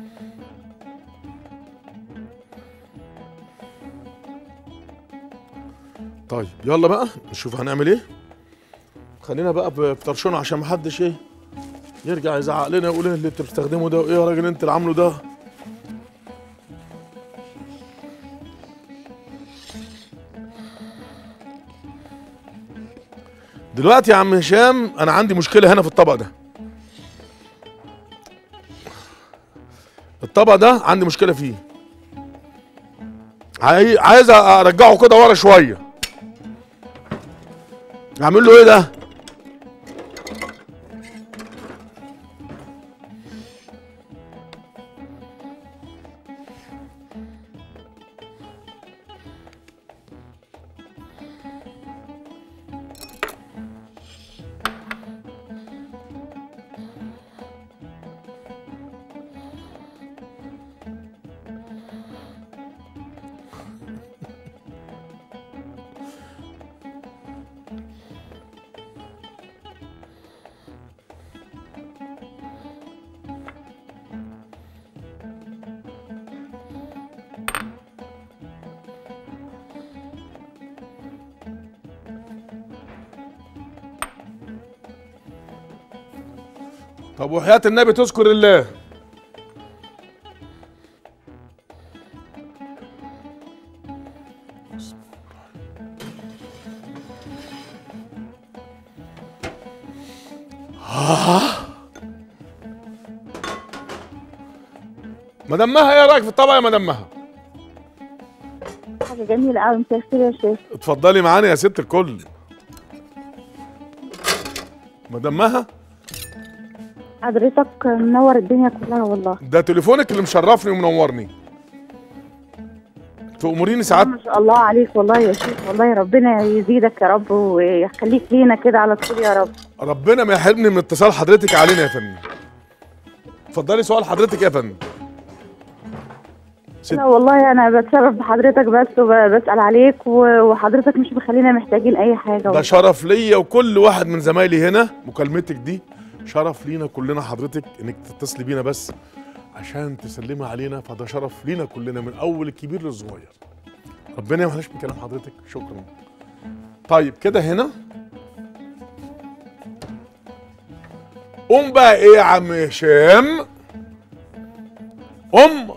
طيب يلا بقى نشوف هنعمل ايه خلينا بقى ب- بطرشونه عشان محدش ايه يرجع يزعق لنا يقول ايه اللي انت بتستخدمه ده وايه يا راجل انت اللي عامله ده دلوقتي يا عم هشام انا عندي مشكله هنا في الطبق ده الطبق ده عندي مشكله فيه عاي- عايز ارجعه كده ورا شويه اعمل له ايه ده طب وحياة النبي تذكر الله مدمها ايه رايك في الطبق يا مدمها حاجه جميله قوي مساء الخير يا شيخ اتفضلي معانا يا ست الكل مدمها حضرتك منور الدنيا كلها والله ده تليفونك اللي مشرفني ومنورني تأمريني ساعات ما شاء الله عليك والله يا شيخ والله ربنا يزيدك يا رب ويخليك لينا كده على طول يا رب ربنا ما يحرمني من اتصال حضرتك علينا يا فندم اتفضلي سؤال حضرتك يا فندم ست لا والله انا بتشرف بحضرتك بس وبسال عليك و- وحضرتك مش مخلينا محتاجين اي حاجه ده والله. شرف ليا وكل واحد من زمايلي هنا مكالمتك دي شرف لينا كلنا حضرتك انك تتصلي بينا بس عشان تسلمي علينا فده شرف لينا كلنا من اول الكبير للصغير ربنا ما يحرمش من كلام حضرتك شكرا طيب كده هنا قوم بقى ايه يا عم هشام قوم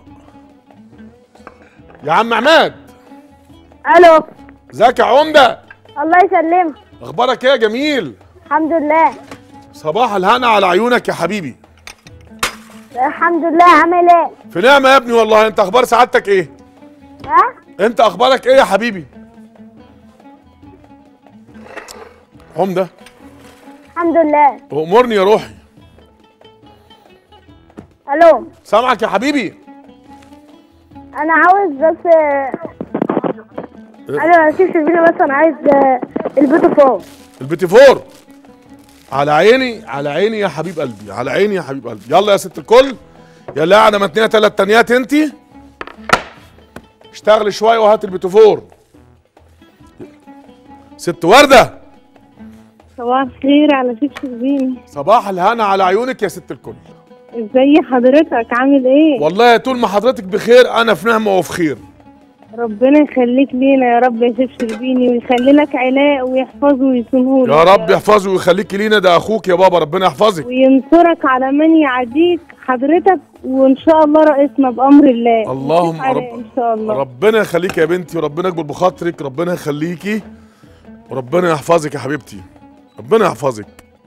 يا عم عماد الو ازيك يا عمده الله يسلمك اخبارك ايه يا جميل الحمد لله صباح الهنا على عيونك يا حبيبي الحمد لله عامل ايه في نعمة يا ابني والله انت اخبار سعادتك ايه ها انت اخبارك ايه يا حبيبي عمدة الحمد لله امرني يا روحي الو سامعك يا حبيبي انا عاوز بس انا ما فيش فيديو بس انا عايز آه، البيتو فوق البيتي فور على عيني على عيني يا حبيب قلبي على عيني يا حبيب قلبي يلا يا ست الكل يلا قاعده متنيه تلات تانيات انت اشتغلي شويه وهات البيتي فور ست ورده صباح الخير على شيخ شربيني صباح الهنا على عيونك يا ست الكل ازاي حضرتك عامل ايه والله طول ما حضرتك بخير انا في نعمه وفي خير ربنا يخليك لينا يا رب يا شيخ شربيني ويخلي لك علاء ويحفظه ويصونه يا رب يحفظه ويخليكي لينا ده اخوك يا بابا ربنا يحفظك وينصرك على من يعاديك حضرتك وان شاء الله رئيسنا بامر الله اللهم وشوف علاء رب ان شاء الله ربنا يخليك يا بنتي وربنا يكبر بخاطرك ربنا يخليكي وربنا يحفظك يا حبيبتي ربنا يحفظك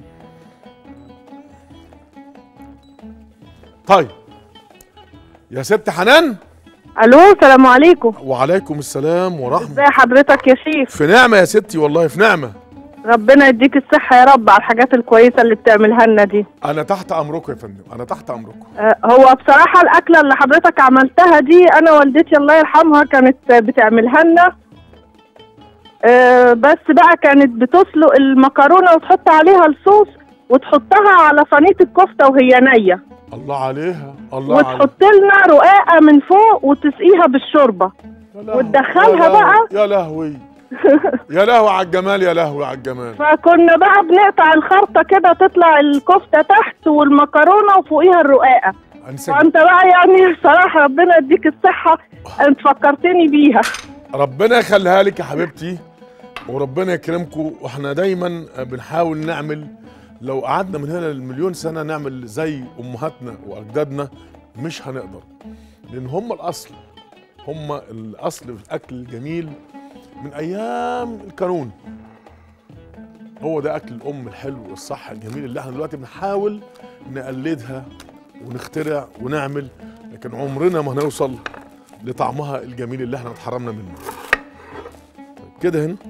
طيب يا ست حنان الو السلام عليكم وعليكم السلام ورحمة ازي حضرتك يا شيخ في نعمة يا ستي والله في نعمة ربنا يديك الصحة يا رب على الحاجات الكويسة اللي بتعملها لنا دي أنا تحت أمركم يا فندم أنا تحت أمركم آه، هو بصراحة الأكلة اللي حضرتك عملتها دي أنا والدتي الله يرحمها كانت بتعملها لنا آه، بس بقى كانت بتسلق المكرونة وتحط عليها الصوص وتحطها على صينية الكفتة وهي نية الله عليها الله عليها وتحط لنا رقاقة من فوق وتسقيها بالشوربة يا لهوي، وتدخلها يا لهوي، بقى. يا لهوي يا لهوي على الجمال يا لهوي على الجمال فكنا بقى بنقطع الخرطة كده تطلع الكفتة تحت والمكرونة وفوقيها الرقاقة هنسجل. فانت بقى يعني صراحة ربنا يديك الصحة انت فكرتني بيها ربنا يخليها لك يا حبيبتي وربنا يكرمكم واحنا دايما بنحاول نعمل لو قعدنا من هنا لمليون سنه نعمل زي امهاتنا واجدادنا مش هنقدر لان هم الاصل هم الاصل في الاكل الجميل من ايام القانون هو ده اكل الام الحلو والصح الجميل اللي احنا دلوقتي بنحاول نقلدها ونخترع ونعمل لكن عمرنا ما هنوصل لطعمها الجميل اللي احنا اتحرمنا منه طيب كده هنا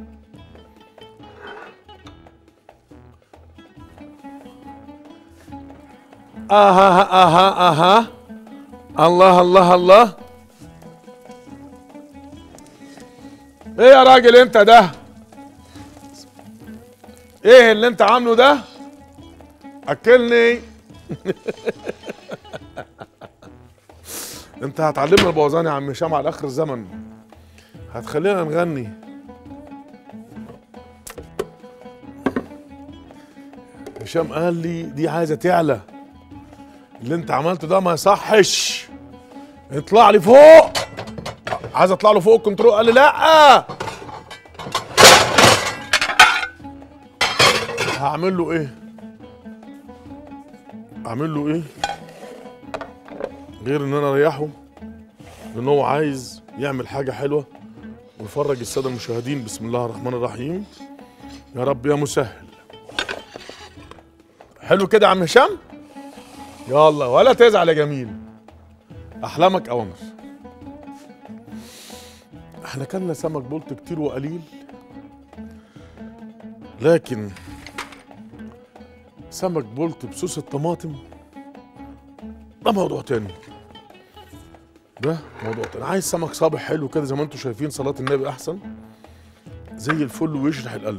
اها اها اها الله الله الله ايه يا راجل انت ده ايه اللي انت عامله ده اكلني انت هتعلمنا البوظان يا عم هشام على اخر الزمن هتخلينا نغني هشام قال لي دي عايزه تعلى اللي انت عملته ده ما يصحش اطلع لي فوق عايز اطلع له فوق الكنترول قال لي لا هعمل له ايه اعمل له ايه غير ان انا اريحه لان هو عايز يعمل حاجه حلوه ويفرج الساده المشاهدين بسم الله الرحمن الرحيم يا رب يا مسهل حلو كده يا عم هشام يلا ولا تزعل يا جميل احلامك اوامر احنا كلنا سمك بولت كتير وقليل لكن سمك بولت بصوص الطماطم ده موضوع تاني ده موضوع تاني عايز سمك صابح حلو كده زي ما انتم شايفين صلاة النبي احسن زي الفل ويشرح القلب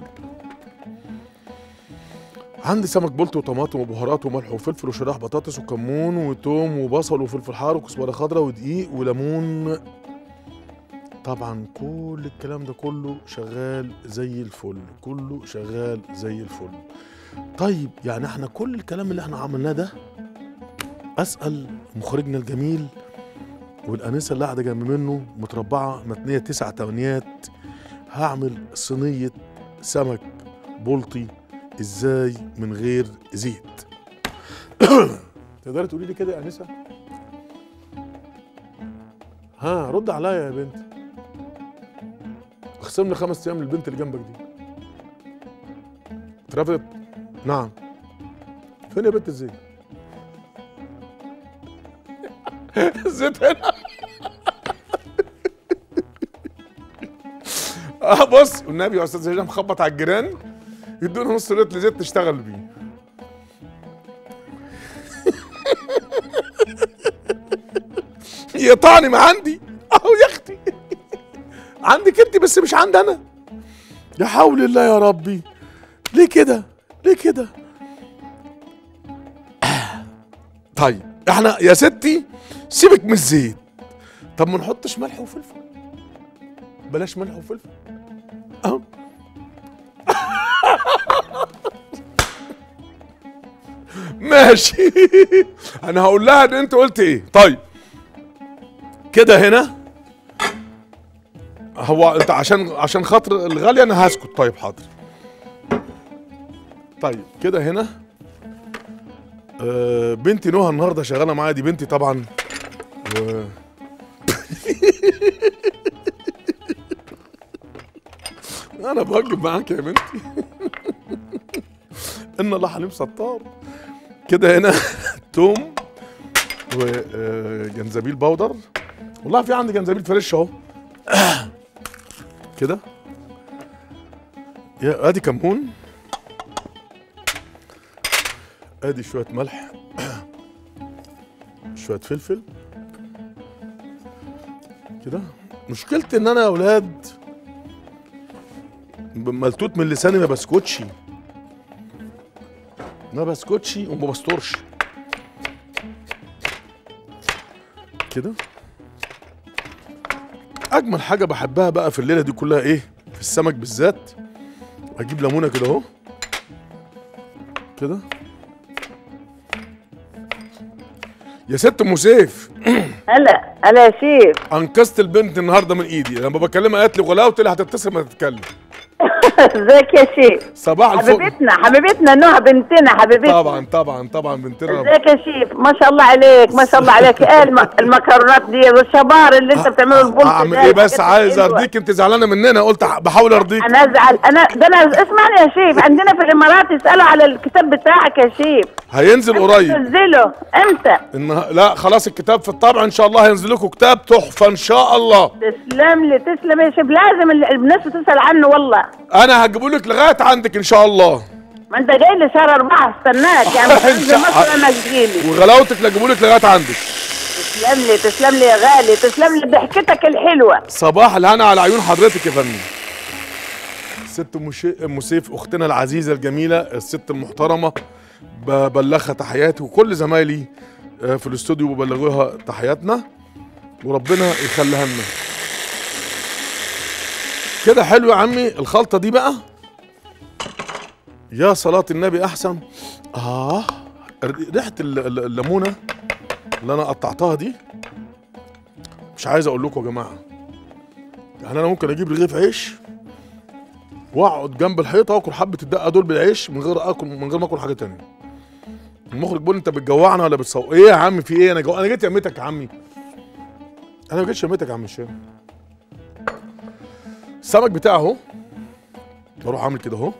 عندي سمك بولت وطماطم وبهارات وملح وفلفل وشرايح بطاطس وكمون وتوم وبصل وفلفل حار وكزبره خضراء ودقيق وليمون طبعا كل الكلام ده كله شغال زي الفل كله شغال زي الفل طيب يعني احنا كل الكلام اللي احنا عملناه ده اسال مخرجنا الجميل والانسه اللي قاعده جنب منه متربعه متنيه تسع تمانيات هعمل صينيه سمك بلطي ازاي من غير زيت تقدري تقولي لي كده يا انسه ها رد عليا يا بنتي اخصم لي خمس ايام للبنت اللي جنبك دي اترفضت نعم فين يا بنت الزيت الزيت هنا اه بص والنبي يا استاذ هشام خبط على الجيران يدونا نص لتر زيت نشتغل بيه يقطعني ما عندي اهو يا اختي عندك انت بس مش عندي انا يا حول الله يا ربي ليه كده ليه كده طيب احنا يا ستي سيبك من الزيت طب ما نحطش ملح وفلفل بلاش ملح وفلفل اهو ماشي انا هقول لها ان انت قلت ايه طيب كده هنا هو انت عشان عشان خاطر الغاليه انا هسكت طيب حاضر طيب كده هنا آه بنتي نهى النهارده شغاله معايا دي بنتي طبعا و... انا بهجم معاك يا بنتي ان الله حليم ستار كده هنا توم وجنزبيل بودر والله في عندي جنزبيل فريش اهو كده يا ادي كمون ادي شويه ملح شويه فلفل كده مشكلتي ان انا يا اولاد ملتوت من لساني ما بسكتش ما بسكتش وما بسترش كده اجمل حاجه بحبها بقى في الليله دي كلها ايه في السمك بالذات اجيب ليمونه كده اهو كده يا ست ام سيف هلا هلا يا شيف انقذت البنت النهارده من ايدي لما بكلمها قالت لي غلاوه قلت لها هتتصل ما تتكلم ازيك يا شيف صباح الفل حبيبتنا حبيبتنا نوح بنتنا حبيبتنا طبعا طبعا طبعا بنتنا ازيك يا شيف ما شاء الله عليك ما شاء الله عليك ايه الم- المكرونات دي والشبار اللي انت بتعمله البلط اعمل ده. ايه بس عايز حلوة. ارضيك انت زعلانه مننا قلت ح- بحاول ارضيك انا ازعل انا ده انا اسمعني يا شيف عندنا في الامارات يسالوا على الكتاب بتاعك يا شيف هينزل قريب نزله امتى إنها لا خلاص الكتاب في الطبع ان شاء الله هينزل لكم كتاب تحفه ان شاء الله تسلم لي تسلم يا شيف لازم ال- الناس تسال عنه والله انا هجيبه لك لغايه عندك ان شاء الله ما انت جاي لي شهر اربعه استناك يعني إن تنزل شاء- مصر انا تجيلي وغلاوتك هجيبه لك لغايه عندك تسلم لي تسلم لي يا غالي تسلم لي ضحكتك الحلوه صباح الهنا على عيون حضرتك يا فندم الست ام شي- ام سيف اختنا العزيزه الجميله الست المحترمه ببلغها تحياتي وكل زمايلي آه، في الاستوديو ببلغوها تحياتنا وربنا يخليها لنا كده حلو يا عمي الخلطه دي بقى يا صلاه النبي احسن اه ريحه ال- ال- الليمونه اللي انا قطعتها دي مش عايز اقول لكم يا جماعه يعني انا ممكن اجيب رغيف عيش واقعد جنب الحيطه واكل حبه الدقه دول بالعيش من غير اكل من غير ما اكل حاجه تانية المخرج بيقول انت بتجوعنا ولا بتصور ايه يا عم في ايه انا جو... انا جيت يمتك يا عمي انا ما جيتش يمتك يا عم هشام السمك بتاعه اهو بروح اعمل كده اهو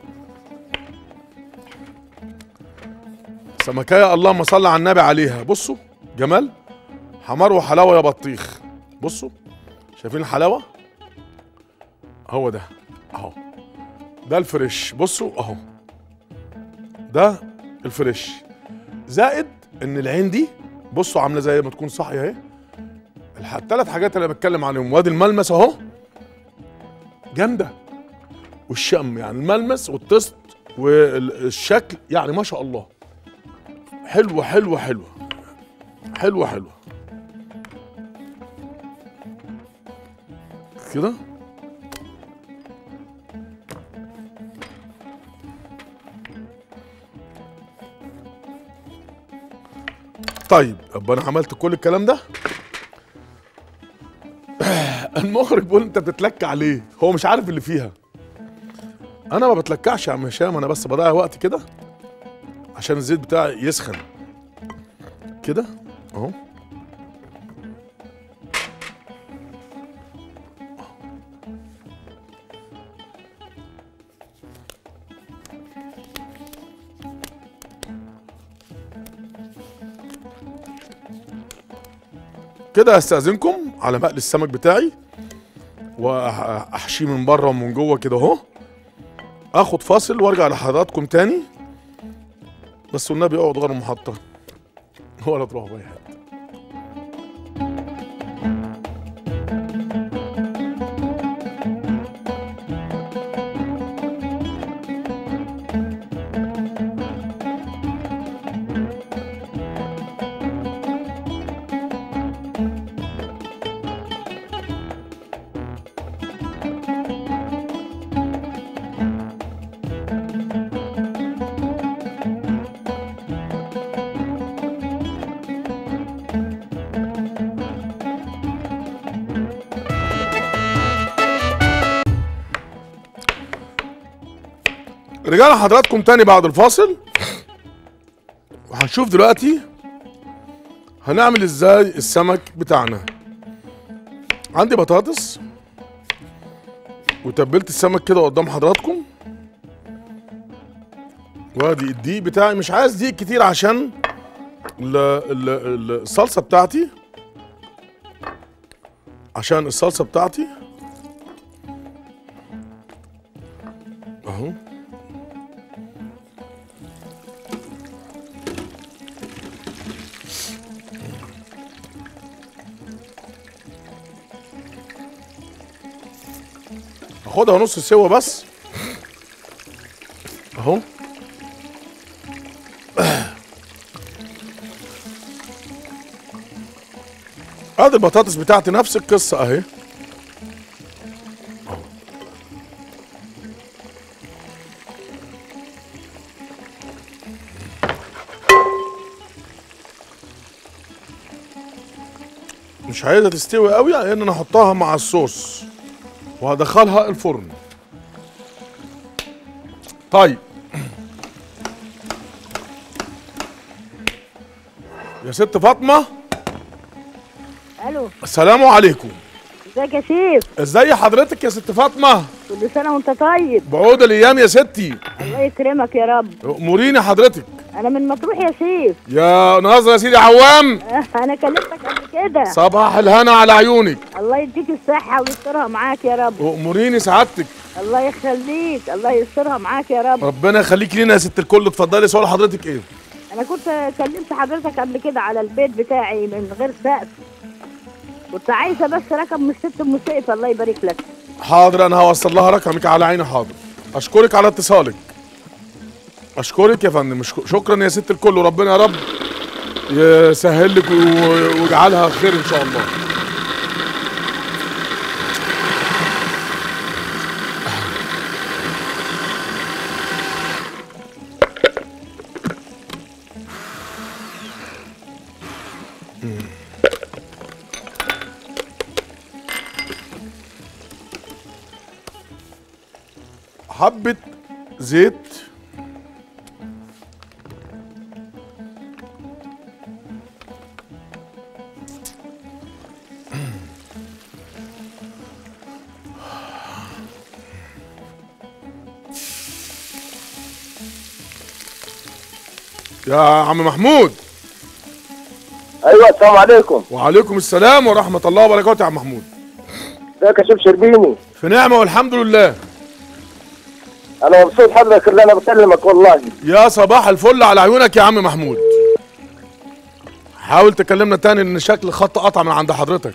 سمكايه اللهم صل على النبي عليها بصوا جمال حمار وحلاوه يا بطيخ بصوا شايفين الحلاوه هو ده اهو ده الفريش بصوا اهو ده الفريش زائد ان العين دي بصوا عامله زي ما تكون صاحيه اهي الح- التلات حاجات اللي بتكلم عليهم وادي الملمس اهو جامده والشم يعني الملمس والتست والشكل يعني ما شاء الله حلوه حلوه حلوه حلوه حلوه كده طيب ابقى انا عملت كل الكلام ده المخرج بيقول انت بتتلكع عليه هو مش عارف اللي فيها انا ما بتلكعش يا عم هشام انا بس بضيع وقت كده عشان الزيت بتاعي يسخن كده اهو كده استاذنكم على مقل السمك بتاعي واحشيه من بره ومن جوه كده اهو اخد فاصل وارجع لحضراتكم تاني بس والنبي اقعد غير المحطه ولا تروحوا في اي حته رجعنا حضراتكم تاني بعد الفاصل وهنشوف دلوقتي هنعمل ازاي السمك بتاعنا عندي بطاطس وتبلت السمك كده قدام حضراتكم وادي الدقيق بتاعي مش عايز دقيق كتير عشان ال- ال- ال- الصلصه بتاعتي عشان الصلصه بتاعتي اهو هاخدها نص سوا بس اهو ادي البطاطس بتاعتي نفس القصه اهي أهو. مش عايزها تستوي قوي لان انا هحطها مع الصوص وهدخلها الفرن طيب يا ست فاطمه الو السلام عليكم ازيك يا شيف ازاي حضرتك يا ست فاطمه كل سنه وانت طيب بعود الايام يا ستي الله يكرمك يا رب اموريني حضرتك انا من مطروح يا شيف يا ناظر يا سيدي عوام انا كلمتك قبل كده صباح الهنا على عيونك الله يديك الصحه ويسترها معاك يا رب اموريني سعادتك الله يخليك الله يسترها معاك يا رب ربنا يخليك لينا يا ست الكل اتفضلي سؤال حضرتك ايه انا كنت كلمت حضرتك قبل كده على البيت بتاعي من غير سقف كنت عايزه بس رقم من الست ام سقف الله يبارك لك حاضر انا هوصل لها رقمك على عيني حاضر اشكرك على اتصالك اشكرك يا فندم شك- شكرا يا ست الكل وربنا يا رب يسهل لك و- ويجعلها خير ان شاء الله حبة زيت يا عم محمود ايوه السلام عليكم وعليكم السلام ورحمة الله وبركاته يا عم محمود ازيك يا شيف شربيني في نعمة والحمد لله انا مبسوط حضرتك اللي انا بكلمك والله يا صباح الفل على عيونك يا عم محمود حاول تكلمنا تاني ان شكل خط قطع من عند حضرتك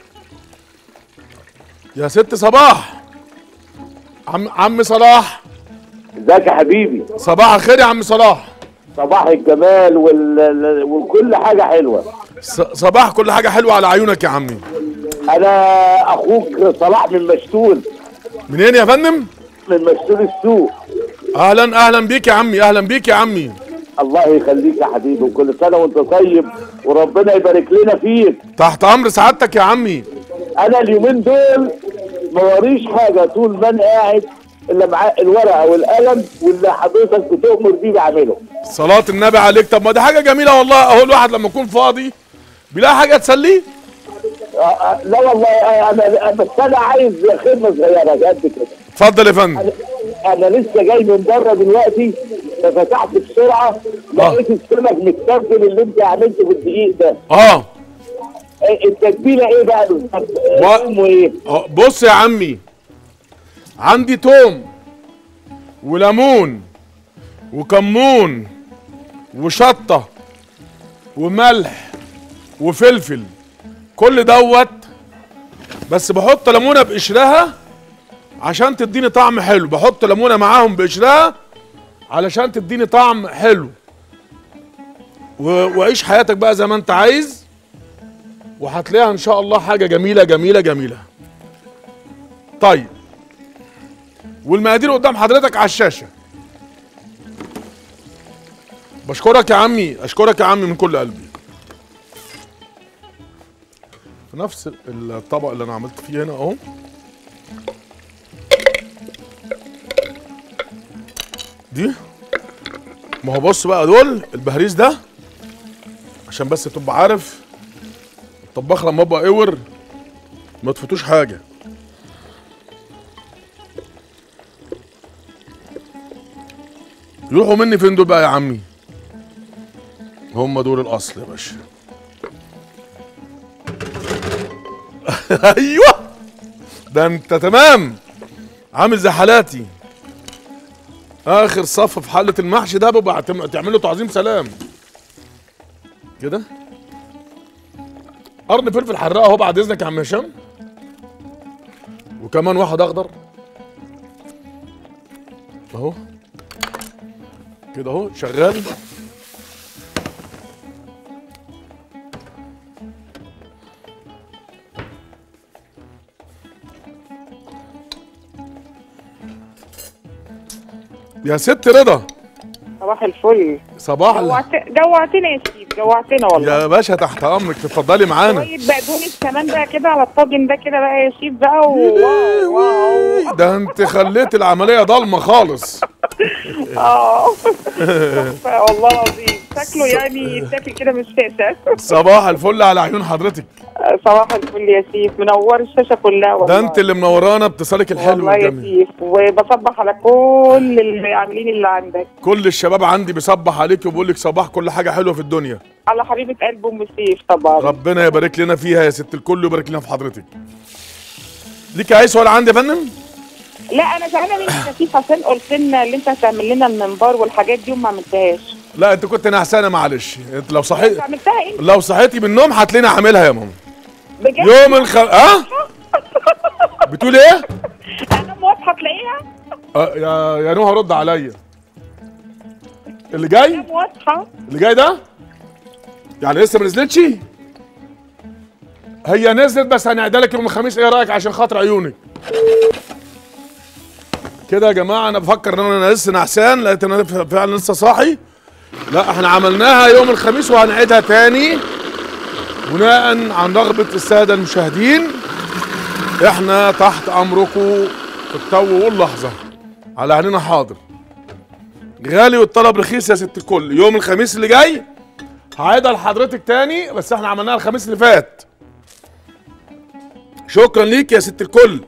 يا ست صباح عم عم صلاح ازيك يا حبيبي صباح الخير يا عم صلاح صباح الجمال وال... وكل حاجه حلوه ص- صباح كل حاجة حلوة على عيونك يا عمي انا اخوك صلاح من مشتول منين يا فندم من مشتول السوق اهلا اهلا بيك يا عمي اهلا بيك يا عمي الله يخليك يا حبيبي وكل سنه وانت طيب وربنا يبارك لنا فيك تحت امر سعادتك يا عمي انا اليومين دول ما وريش حاجه طول ما انا قاعد الا معاه الورقه والقلم واللي حضرتك بتؤمر بيه بعمله صلاة النبي عليك طب ما دي حاجة جميلة والله اهو الواحد لما يكون فاضي بيلاقي حاجة تسليه آه، آه، لا والله آه، انا بس انا عايز خدمه صغيره قد كده اتفضل يا فندم انا لسه جاي من بره دلوقتي ففتحت بسرعه لقيت السمك متبل اللي انت عملته في الدقيق ده اه إيه التتبيله ايه بقى بالظبط؟ اسمه ايه؟ آه، بص يا عمي عندي توم وليمون وكمون وشطة وملح وفلفل كل دوت بس بحط ليمونة بقشرها عشان تديني طعم حلو بحط ليمونة معاهم بقشرها علشان تديني طعم حلو و- وعيش حياتك بقى زي ما انت عايز وهتلاقيها ان شاء الله حاجة جميلة جميلة جميلة طيب والمقادير قدام حضرتك على الشاشة بشكرك يا عمي اشكرك يا عمي من كل قلبي في نفس الطبق اللي انا عملت فيه هنا اهو دي ما هو بص بقى دول البهريز ده عشان بس تبقى عارف الطباخ لما يبقى اور ما تفوتوش حاجه يروحوا مني فين دول بقى يا عمي هم دول الاصل يا باشا ايوه ده انت تمام عامل زي حالاتي اخر صف في حله المحشي ده بيبقى تعم- تعمل له تعظيم سلام كده قرن فلفل حراق اهو بعد اذنك يا عم هشام وكمان واحد اخضر اهو كده اهو شغال يا ست رضا صباح الفل صباح ال- جوعت... جوعتنا يا شيف جوعتنا والله يا باشا تحت امرك تفضلي معانا شوية بقدونس كمان بقى كده على الطاجن ده كده بقى يا شيف بقى واو واو ده انت خليت العمليه ضلمه خالص اه تحفة والله العظيم شكله يعني يتاكل كده من الشاشة صباح الفل على عيون حضرتك صباح الفل يا شيف منور الشاشة كلها والله ده انت اللي منورانا باتصالك الحلو والله يا والجميل شيف وبصبح على كل اللي عاملين اللي عندك كل الشباب عندي بيصبح عليك وبيقول لك صباح كل حاجه حلوه في الدنيا على حبيبة قلب ام سيف طبعا ربنا يبارك لنا فيها يا ست الكل ويبارك لنا في حضرتك ليك عايز سؤال عندي يا فندم لا انا زعلانه منك يا شيف عشان قلت لنا اللي انت هتعمل لنا المنبار والحاجات دي وما عملتهاش لا انت كنت نعسانه معلش انت لو صحيت انت عملتها ايه لو صحيتي من النوم هتلاقيني عاملها يا ماما بجد يوم الخ اه بتقول ايه انا واضحه تلاقيها آه يا يا نوها رد عليا اللي جاي انا واضحه اللي جاي ده يعني لسه ما نزلتش هي نزلت بس هنعدها لك يوم الخميس ايه رايك عشان خاطر عيونك كده يا جماعه انا بفكر ان انا لسه نعسان لقيت ان انا فعلا لسه صاحي لا احنا عملناها يوم الخميس وهنعيدها تاني بناء عن رغبه الساده المشاهدين احنا تحت امركم في التو واللحظه على عيننا حاضر غالي والطلب رخيص يا ست الكل يوم الخميس اللي جاي هعيدها لحضرتك تاني بس احنا عملناها الخميس اللي فات شكرا ليك يا ست الكل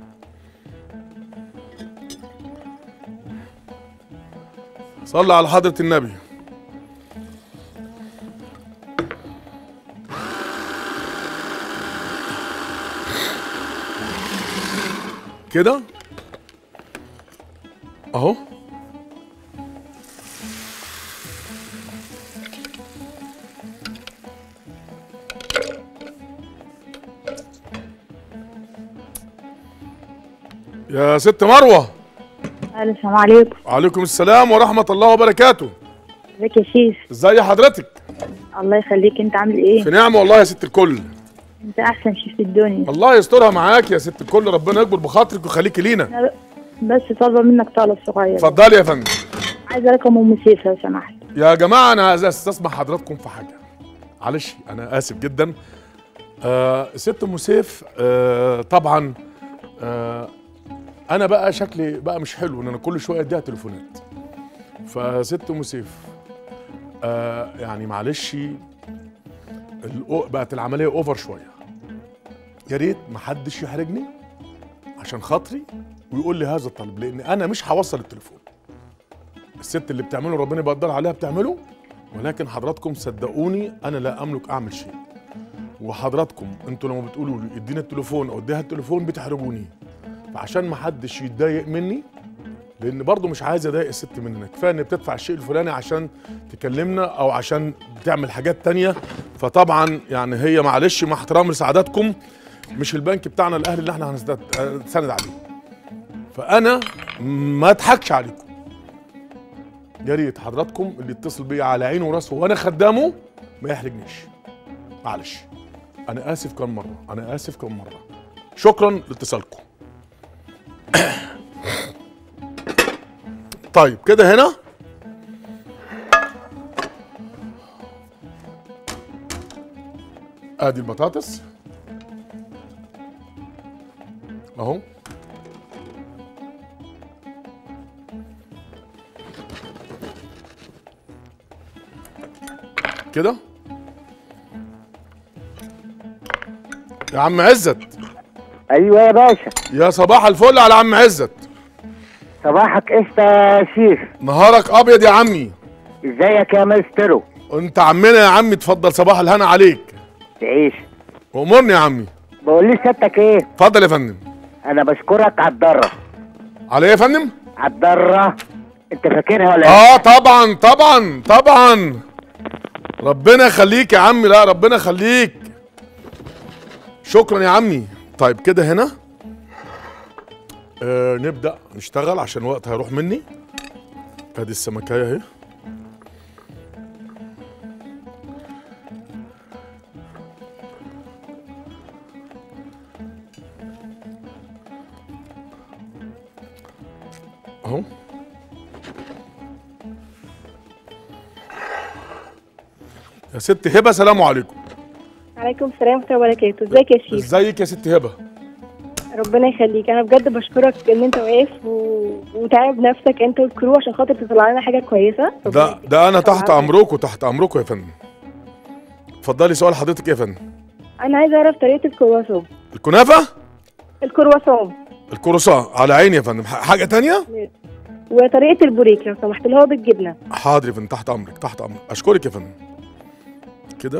صلى على حضرة النبي كده اهو يا ست مروة السلام عليكم وعليكم السلام ورحمة الله وبركاته ازيك يا شيف ازي حضرتك الله يخليك انت عامل ايه في نعمة والله يا ست الكل انت احسن شيف في الدنيا الله يسترها معاك يا ست الكل ربنا يكبر بخاطرك ويخليكي لينا أنا بس طالبه منك طلب صغير اتفضلي يا فندم عايزه رقم ام سيف لو سمحت يا جماعة أنا عايز أستسمح حضراتكم في حاجة معلش أنا آسف جدا آه ست أم سيف آه طبعا آه أنا بقى شكلي بقى مش حلو إن أنا كل شوية أديها تليفونات فست أم سيف آه يعني معلش الأو- بقت العملية أوفر شوية يا ريت محدش يحرجني عشان خاطري ويقول لي هذا الطلب لأن أنا مش هوصل التليفون الست اللي بتعمله ربنا يقدر عليها بتعمله ولكن حضراتكم صدقوني انا لا املك اعمل شيء وحضراتكم انتوا لما بتقولوا لي ادينا التليفون او اديها التليفون بتحرجوني فعشان ما حدش يتضايق مني لان برضه مش عايز اضايق الست مننا كفايه ان بتدفع الشيء الفلاني عشان تكلمنا او عشان بتعمل حاجات تانية فطبعا يعني هي معلش مع احترام لسعادتكم مش البنك بتاعنا الاهلي اللي احنا هنستند عليه فانا ما اضحكش عليكم يا ريت حضراتكم اللي يتصل بيا على عينه وراسه وانا خدامه ما يحرجنيش معلش انا اسف كم مره انا اسف كم مره شكرا لاتصالكم طيب كده هنا ادي البطاطس اهو كده يا عم عزت ايوه يا باشا يا صباح الفل على عم عزت صباحك قشطة يا شيف نهارك ابيض يا عمي ازيك يا مسترو انت عمنا يا عمي اتفضل صباح الهنا عليك تعيش امرني يا عمي بقول لي سيادتك ايه اتفضل يا فندم انا بشكرك على الضره على ايه يا فندم على الضره انت فاكرها ولا اه طبعا طبعا طبعا ربنا يخليك يا عمي لا ربنا يخليك شكرا يا عمي طيب كده هنا آه نبدا نشتغل عشان الوقت هيروح مني ادي السمكايه اهي اهو يا ست هبه سلام عليكم عليكم السلام ورحمة الله وبركاته ازيك يا شيف ازيك يا ست هبه ربنا يخليك انا بجد بشكرك ان انت واقف و... وتعب نفسك انت والكرو عشان خاطر تطلع لنا حاجة كويسة ده ده انا تحت امركم تحت امركم يا فندم اتفضلي سؤال حضرتك ايه يا فندم انا عايزة اعرف طريقة الكرواسون الكنافه الكرواسون الكروسان على عيني يا فندم ح- حاجه تانية وطريقة البوريك لو سمحت اللي هو بالجبنة حاضر يا فندم تحت امرك تحت امرك اشكرك يا فندم كده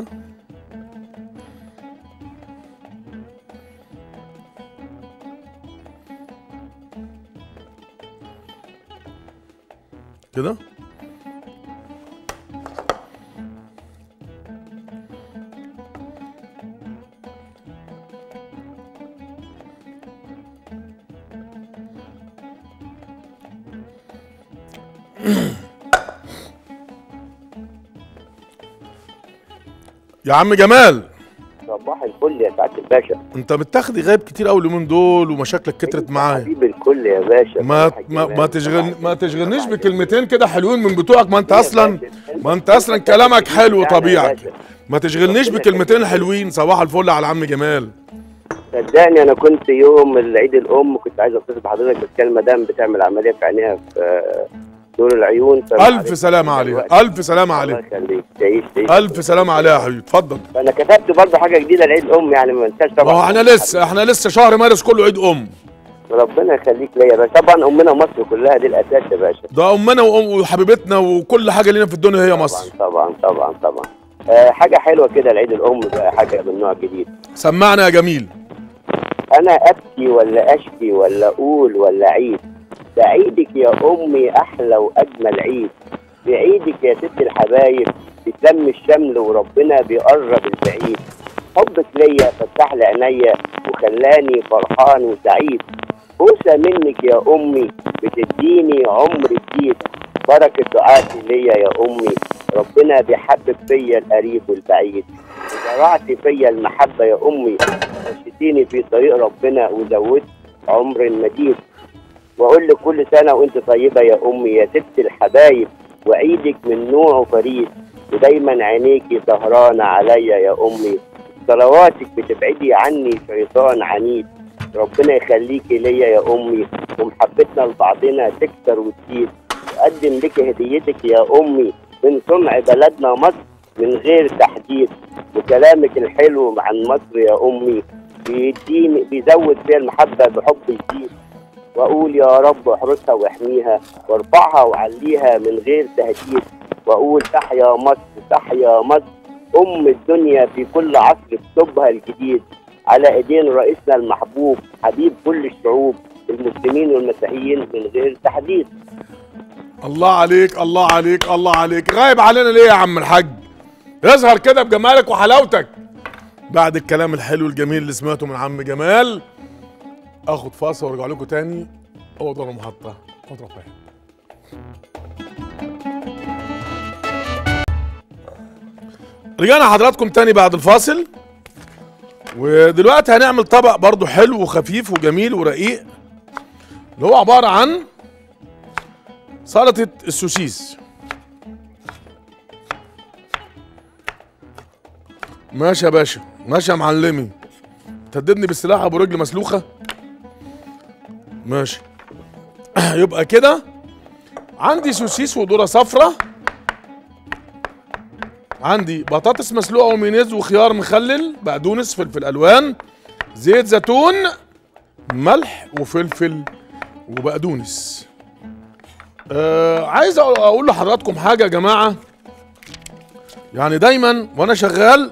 كده يا عم جمال صباح الفل يا سعاده الباشا انت متاخد غايب كتير قوي اليومين دول ومشاكلك كترت معايا حبيب الكل يا باشا ما ما ما تشغل ما تشغلنيش بكلمتين كده حلوين من بتوعك ما انت اصلا ما انت اصلا كلامك حلو طبيعك ما تشغلنيش بكلمتين حلوين صباح الفل على عم جمال صدقني انا كنت يوم العيد الام كنت عايز اتصل بحضرتك بس كان المدام بتعمل عمليه في عينيها في آه، دور العيون فما الف عرفتش سلامه عليها الف سلامه الله عليك يخليك تعيش تعيش الف سلامه عليها يا حبيبي اتفضل فانا كتبت برضه حاجه جديده لعيد الام يعني ما انساش ما هو طبعا احنا لسه احنا لسه شهر مارس كله عيد ام ربنا يخليك ليا يا باشا طبعا امنا مصر كلها دي الاساس يا باشا ده امنا وأم- وحبيبتنا وكل حاجه لينا في الدنيا هي مصر طبعا طبعا طبعا آه حاجه حلوه كده لعيد الام بقى حاجه من نوع جديد سمعنا يا جميل انا ابكي ولا اشكي ولا اقول ولا عيد ده عيدك يا امي احلى واجمل عيد بعيدك يا ست الحبايب بتلم الشمل وربنا بيقرب البعيد حبك ليا فتح لي عينيا وخلاني فرحان وسعيد بوسه منك يا امي بتديني عمر جديد بركه دعاتي ليا يا امي ربنا بيحبب فيا القريب والبعيد وزرعت فيا المحبه يا امي مشيتيني في طريق ربنا وزودت عمر مديد واقول لك كل سنه وانت طيبه يا امي يا ست الحبايب وعيدك من نوع فريد ودايما عينيكي سهرانه عليا يا امي صلواتك بتبعدي عني شيطان عنيد ربنا يخليكي ليا يا امي ومحبتنا لبعضنا تكتر وتزيد اقدم لك هديتك يا امي من صنع بلدنا مصر من غير تحديد وكلامك الحلو عن مصر يا امي بيديني بيزود فيها المحبه بحب جديد واقول يا رب احرسها واحميها وارفعها وعليها من غير تهديد واقول تحيا مصر تحيا مصر ام الدنيا في كل عصر اكتبها الجديد على ايدين رئيسنا المحبوب حبيب كل الشعوب المسلمين والمسيحيين من غير تحديد الله عليك الله عليك الله عليك غايب علينا ليه يا عم الحاج اظهر كده بجمالك وحلاوتك بعد الكلام الحلو الجميل اللي سمعته من عم جمال اخد فاصل وارجع لكم تاني اوضه المحطه اوضه رفاهيه رجعنا حضراتكم تاني بعد الفاصل ودلوقتي هنعمل طبق برضو حلو وخفيف وجميل ورقيق اللي هو عبارة عن سلطة السوسيس ماشي يا باشا ماشي يا معلمي تهددني بالسلاح ابو رجل مسلوخة ماشي يبقى كده عندي سوسيس وذرة صفرة عندي بطاطس مسلوقة وميونيز وخيار مخلل بقدونس فلفل الوان زيت زيتون ملح وفلفل وبقدونس آه عايز أقول- اقول لحضراتكم حاجه يا جماعه يعني دايما وانا شغال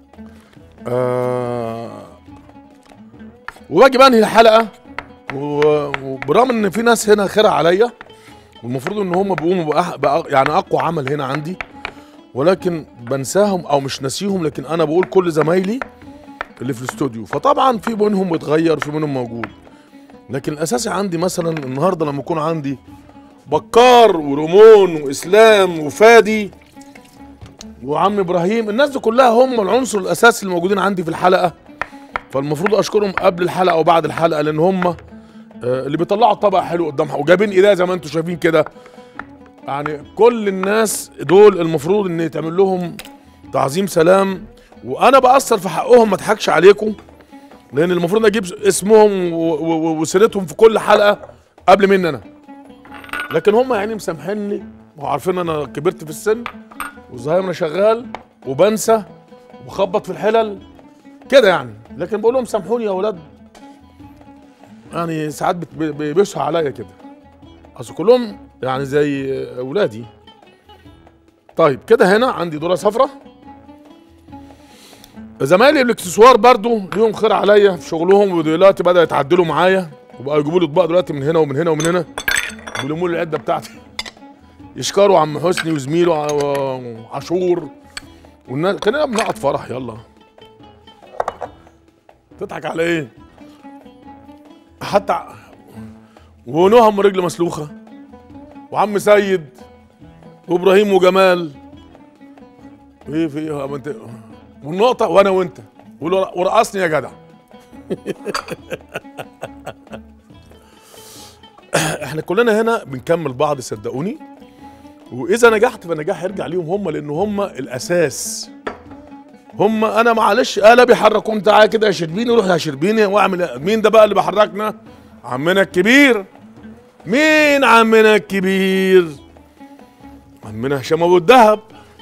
آه وباجي بنهي الحلقه و- وبرغم ان في ناس هنا خير عليا والمفروض ان هم بيقوموا بأح- بأ- يعني اقوى عمل هنا عندي ولكن بنساهم او مش ناسيهم لكن انا بقول كل زمايلي اللي في الاستوديو فطبعا في منهم بيتغير في منهم موجود لكن الاساسي عندي مثلا النهارده لما يكون عندي بكار ورمون واسلام وفادي وعم ابراهيم الناس دي كلها هم العنصر الاساسي اللي موجودين عندي في الحلقه فالمفروض اشكرهم قبل الحلقه وبعد الحلقه لان هم آه، اللي بيطلعوا الطبق حلو قدام وجايبين ايديا زي ما انتم شايفين كده يعني كل الناس دول المفروض ان يتعمل لهم تعظيم سلام وانا بأثر في حقهم ما اضحكش عليكم لان المفروض اجيب اسمهم و- و- وسيرتهم في كل حلقه قبل مني انا لكن هم يعني مسامحيني وعارفين انا كبرت في السن والظاهر انا شغال وبنسى وبخبط في الحلل كده يعني لكن بقول لهم سامحوني يا اولاد يعني ساعات بت- بي- بيبصوا عليا كده اصل كلهم يعني زي اولادي طيب كده هنا عندي ذره صفرة زمايلي الاكسسوار برضو ليهم خير عليا في شغلهم ودلوقتي بدأوا يتعدلوا معايا وبقوا يجيبوا لي اطباق دلوقتي من هنا ومن هنا ومن هنا بيلموا لي العده بتاعتي يشكروا عم حسني وزميله ع- عاشور والناس كنا بنقعد فرح يلا تضحك على ايه؟ حتى ع- ونهى ام رجل مسلوخه وعم سيد وابراهيم وجمال ايه في ايه يا ما انت والنقطه وانا وانت ور- ورقصني يا جدع احنا كلنا هنا بنكمل بعض صدقوني واذا نجحت فالنجاح يرجع ليهم هم لان هم الاساس هم انا معلش انا بيحركوني تعالى كده يا شربيني روح يا شربيني واعمل إيه؟ مين ده بقى اللي بيحركنا عمنا الكبير مين عمنا الكبير عمنا هشام ابو الدهب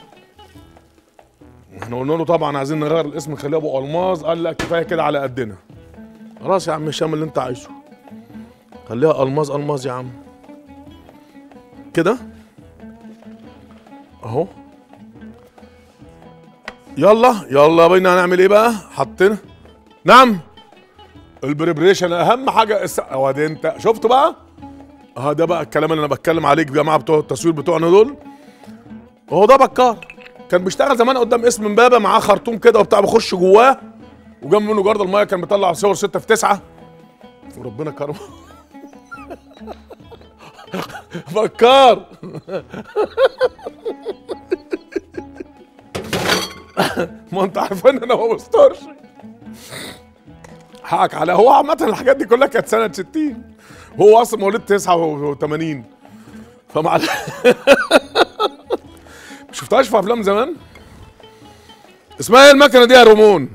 احنا قلنا له طبعا عايزين نغير الاسم نخليه ابو الماظ قال لا كفايه كده على قدنا خلاص يا عم هشام اللي انت عايزه خليها الماظ الماظ يا عم كده اهو يلا يلا بينا هنعمل ايه بقى حطينا نعم البريبريشن اهم حاجه الس... هو ده انت شفت بقى اه ده بقى الكلام اللي انا بتكلم عليه يا جماعه بتوع التصوير بتوعنا دول هو ده بكار كان بيشتغل زمان قدام اسم امبابه معاه خرطوم كده وبتاع بخش جواه وجنب منه جرد المايه كان بيطلع صور ستة في تسعة وربنا كرمه بكار ما انت عارفين ان انا ما بسترش حقك على هو عامة الحاجات دي كلها كانت سنة 60 هو اصلا مواليد 89 فمع ما شفتهاش في افلام زمان اسمها ايه المكنه دي يا رومون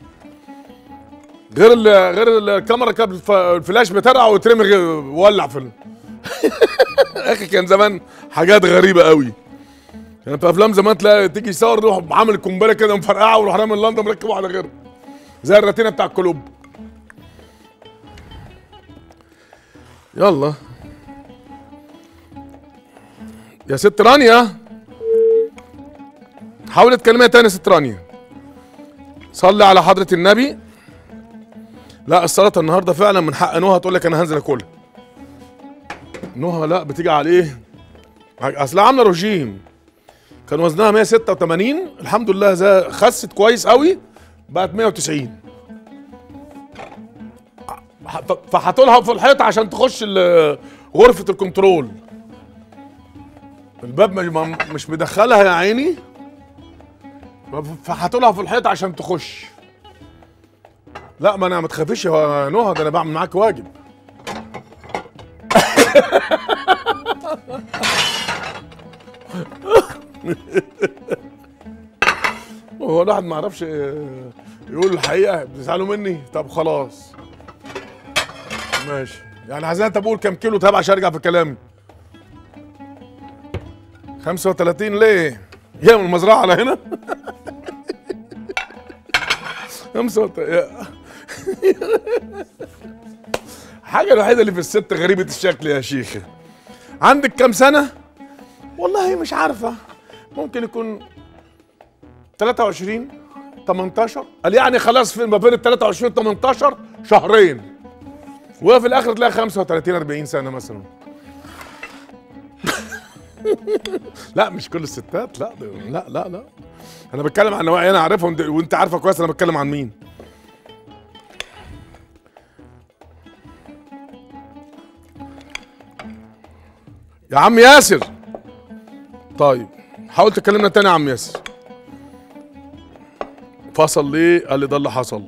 غير ال غير الكاميرا كانت الف- الفلاش بترقع ويترمي غ- ولع في ال- يا اخي كان زمان حاجات غريبه قوي كان في افلام زمان تلاقي تيجي يصور يروح عامل القنبله كده مفرقعه ويروح رامي اللندا مركب واحده غيرها زي الراتينه بتاع الكلوب يلا يا ست رانيا حاولي تكلميها تاني يا ست رانيا صلي على حضرة النبي لا الصلاة النهاردة فعلا من حق نهى تقول لك أنا هنزل أكلها نهى لا بتيجي على إيه؟ أصلها عاملة رجيم كان وزنها 186 الحمد لله زي خست كويس قوي بقت 190 فحطولها في الحيط عشان تخش ال- غرفة الكنترول الباب مش- ما- مش مدخلها يا عيني فحطولها في الحيط عشان تخش لا ما انا ما تخافيش يا نهى ده انا بعمل معاك واجب هو الواحد ما يعرفش يقول الحقيقه بيزعلوا مني طب خلاص ماشي يعني عايزين طب اقول كام كيلو طب عشان ارجع في كلامي 35 ليه؟ جاي من المزرعه على هنا 35 حاجه الوحيده اللي في الست غريبه الشكل يا شيخه عندك كام سنه؟ والله مش عارفه ممكن يكون 23 18 قال يعني خلاص في ما بين ال 23 18 شهرين وفي الاخر تلاقي 35 40 سنه مثلا لا مش كل الستات لا لا لا لا انا بتكلم عن نوعيه انا عارفهم دي- وانت عارفه كويس انا بتكلم عن مين يا عم ياسر طيب حاول تكلمنا تاني يا عم ياسر فصل ليه قال لي ده اللي حصل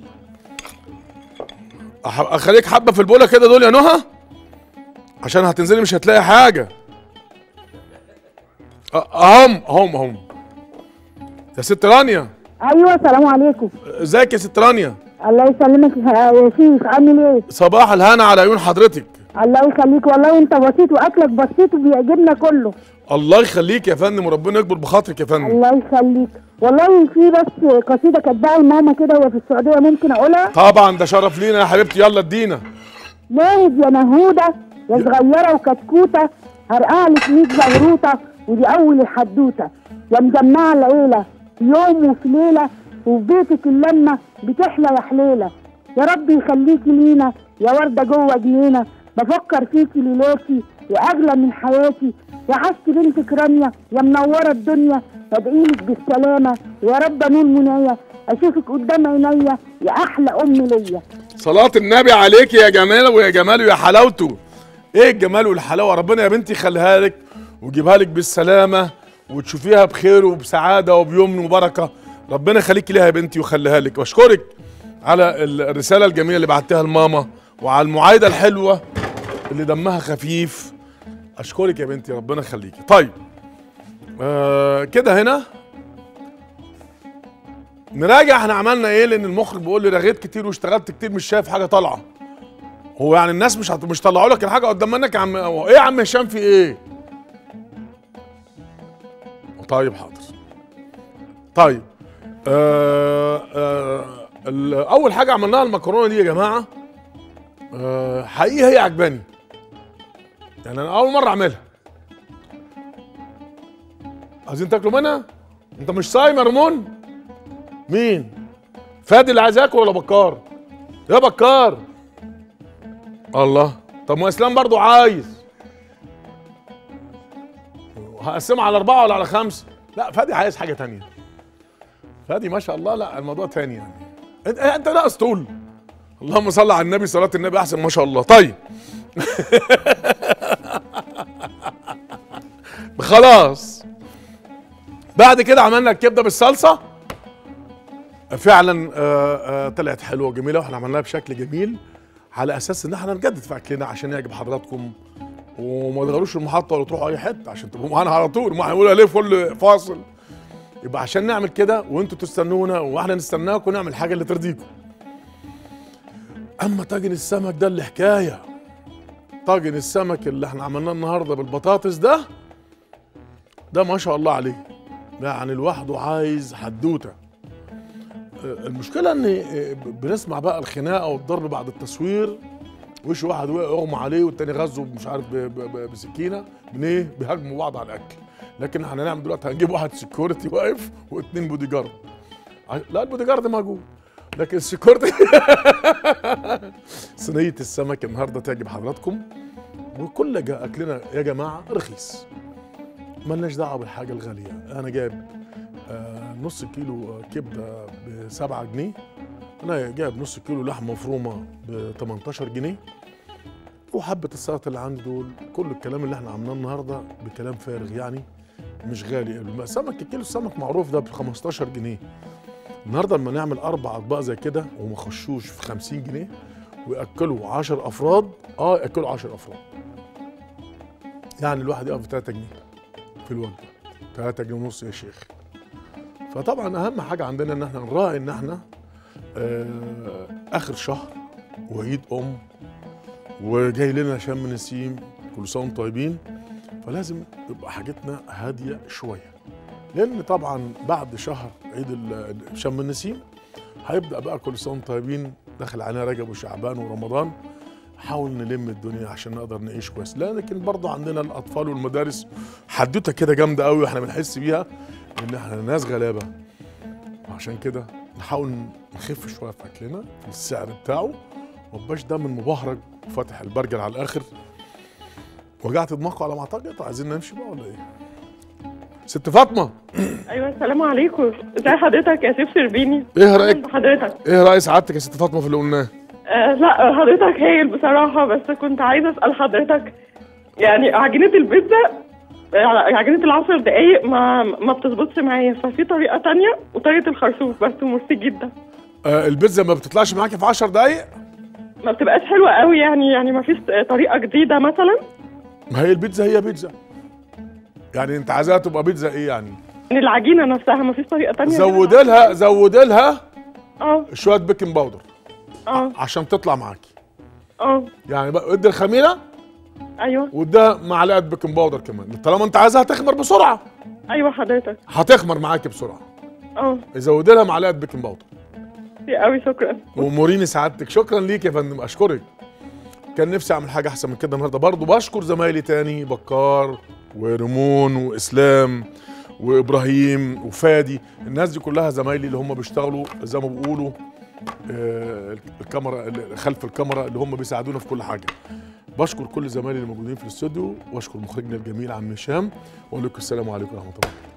أح- اخليك حبه في البوله كده دول يا نهى عشان هتنزلي مش هتلاقي حاجه أ- اهم اهم اهم يا ست رانيا ايوه السلام عليكم ازيك يا ست رانيا الله يسلمك يا شيخ عامل ايه صباح الهنا على عيون حضرتك الله يخليك والله انت بسيط واكلك بسيط وبيعجبنا كله الله يخليك يا فندم وربنا يكبر بخاطرك يا فندم الله يخليك والله في بس قصيده كاتباها لماما كده وهي في السعوديه ممكن اقولها طبعا ده شرف لينا يا حبيبتي يلا ادينا ناهد يا نهوده يا صغيره وكتكوته هرقع لك 100 زغروطه ودي اول الحدوته يا مجمعه العيله في يوم وفي ليله وفي بيتك اللمه بتحلى يا حليله يا رب يخليكي لينا يا ورده جوه جنينه بفكر فيكي ليلاتي يا اغلى من حياتي يا حست بنتك رانيا يا منوره الدنيا بدعيلك بالسلامه يا رب نور منايا اشوفك قدام عينيا يا احلى ام ليا صلاة النبي عليك يا جمال ويا جمال ويا حلاوته ايه الجمال والحلاوة ربنا يا بنتي يخليها لك ويجيبها لك بالسلامة وتشوفيها بخير وبسعادة وبيمن وبركة ربنا يخليكي ليها يا بنتي ويخليها لك بشكرك على ال- الرسالة الجميلة اللي بعتها لماما وعلى المعايدة الحلوة اللي دمها خفيف اشكرك يا بنتي ربنا يخليكي طيب آه كده هنا نراجع احنا عملنا ايه لان المخرج بيقول لي رغيت كتير واشتغلت كتير مش شايف حاجه طالعه هو يعني الناس مش هت... مش طلعوا لك الحاجه قدام منك يا عم هو ايه يا عم هشام في ايه طيب حاضر طيب آه آه ال- اول حاجه عملناها المكرونه دي يا جماعه آه حقيقه هي عجباني يعني انا اول مره اعملها عايزين تاكلوا منها انت مش صايم يا رمون مين فادي اللي عايز ياكل ولا بكار يا بكار الله طب ما اسلام برضو عايز هقسمها على اربعه ولا على خمسه لا فادي عايز حاجه تانية فادي ما شاء الله لا الموضوع تاني يعني انت انت ناقص تقول اللهم صل على النبي صلاه النبي احسن ما شاء الله طيب خلاص بعد كده عملنا الكبده بالصلصه فعلا آه، آه، طلعت حلوه وجميله واحنا عملناها بشكل جميل على اساس ان احنا نجدد في اكلنا عشان يعجب حضراتكم وما تغيروش المحطه ولا تروحوا اي حته عشان تبقوا معانا على طول ما هنقولها ليه في كل فاصل يبقى عشان نعمل كده وانتوا تستنونا واحنا نستناكم نعمل حاجه اللي ترضيكم اما طاجن السمك ده اللي حكايه طاجن السمك اللي احنا عملناه النهارده بالبطاطس ده ده ما شاء الله عليه يعني لوحده عايز حدوته آه، المشكله ان آه، بنسمع بقى الخناقه والضرب بعد التصوير وش واحد وقع اغمى عليه والتاني غزه مش عارف ب- ب- ب- بسكينه من ايه بيهاجموا بعض على الاكل لكن احنا هنعمل دلوقتي هنجيب واحد سكيورتي واقف واثنين بودي جارد ع- لا البودي جارد موجود لكن السكيورتي صينيه السمك النهارده تعجب حضراتكم وكل جا اكلنا يا جماعه رخيص ملناش دعوه بالحاجه الغاليه انا جايب آه نص كيلو كبده ب 7 جنيه انا جايب نص كيلو لحمه مفرومه ب 18 جنيه وحبه السلطه اللي عندي دول كل الكلام اللي احنا عملناه النهارده بكلام فارغ يعني مش غالي الم- سمك الكيلو السمك معروف ده ب 15 جنيه النهارده لما نعمل اربع اطباق زي كده وما خشوش في 50 جنيه وياكلوا 10 افراد اه ياكلوا 10 افراد يعني الواحد يقف ب 3 جنيه في الوجبه 3 جنيه ونص يا شيخ فطبعا اهم حاجه عندنا ان احنا نراعي ان احنا آه اخر شهر وعيد ام وجاي لنا شم نسيم كل سنه وانتم طيبين فلازم يبقى حاجتنا هاديه شويه لان طبعا بعد شهر عيد ال- شم النسيم هيبدا بقى كل سنه وانتم طيبين داخل علينا رجب وشعبان ورمضان حاول نلم الدنيا عشان نقدر نعيش كويس لكن برضه عندنا الاطفال والمدارس حدوته كده جامده قوي واحنا بنحس بيها ان احنا ناس غلابه عشان كده نحاول نخف شويه في اكلنا في السعر بتاعه ما يبقاش ده من مبهرج وفاتح البرجر على الاخر وجعت دماغكم على ما اعتقد عايزين نمشي بقى ولا ايه؟ ست فاطمه ايوه السلام عليكم ازي حضرتك يا سيف شربيني ايه رايك بحضرتك ايه راي سعادتك يا ست فاطمه في اللي قلناه؟ آه لا حضرتك هايل بصراحه بس كنت عايزه اسال حضرتك يعني عجينه البيتزا آه، عجينه العشر دقايق ما ما بتظبطش معايا ففي طريقه تانية وطريقه الخرشوف بس ميرسي جدا آه البيتزا ما بتطلعش معاكي في 10 دقايق ما بتبقاش حلوه قوي يعني يعني ما فيش طريقه جديده مثلا ما هي البيتزا هي بيتزا يعني انت عايزاها تبقى بيتزا ايه يعني؟ من العجينه نفسها مفيش طريقه تانية زودي لها زودي لها اه شويه بيكنج باودر اه عشان تطلع معاكي اه يعني بقى ادي الخميره ايوه واديها معلقه بيكنج باودر كمان طالما انت عايزها تخمر بسرعه ايوه حضرتك هتخمر معاكي بسرعه اه زودي لها معلقه بيكنج باودر كتير قوي شكرا واموريني سعادتك شكرا ليك يا فندم اشكرك كان نفسي اعمل حاجه احسن من كده النهارده برضه بشكر زمايلي تاني بكار وريمون واسلام وابراهيم وفادي الناس دي كلها زمايلي اللي هم بيشتغلوا زي ما بيقولوا آه، الكاميرا اللي خلف الكاميرا اللي هم بيساعدونا في كل حاجه بشكر كل زمايلي اللي موجودين في الاستوديو واشكر مخرجنا الجميل عم هشام واقول لكم السلام عليكم ورحمه الله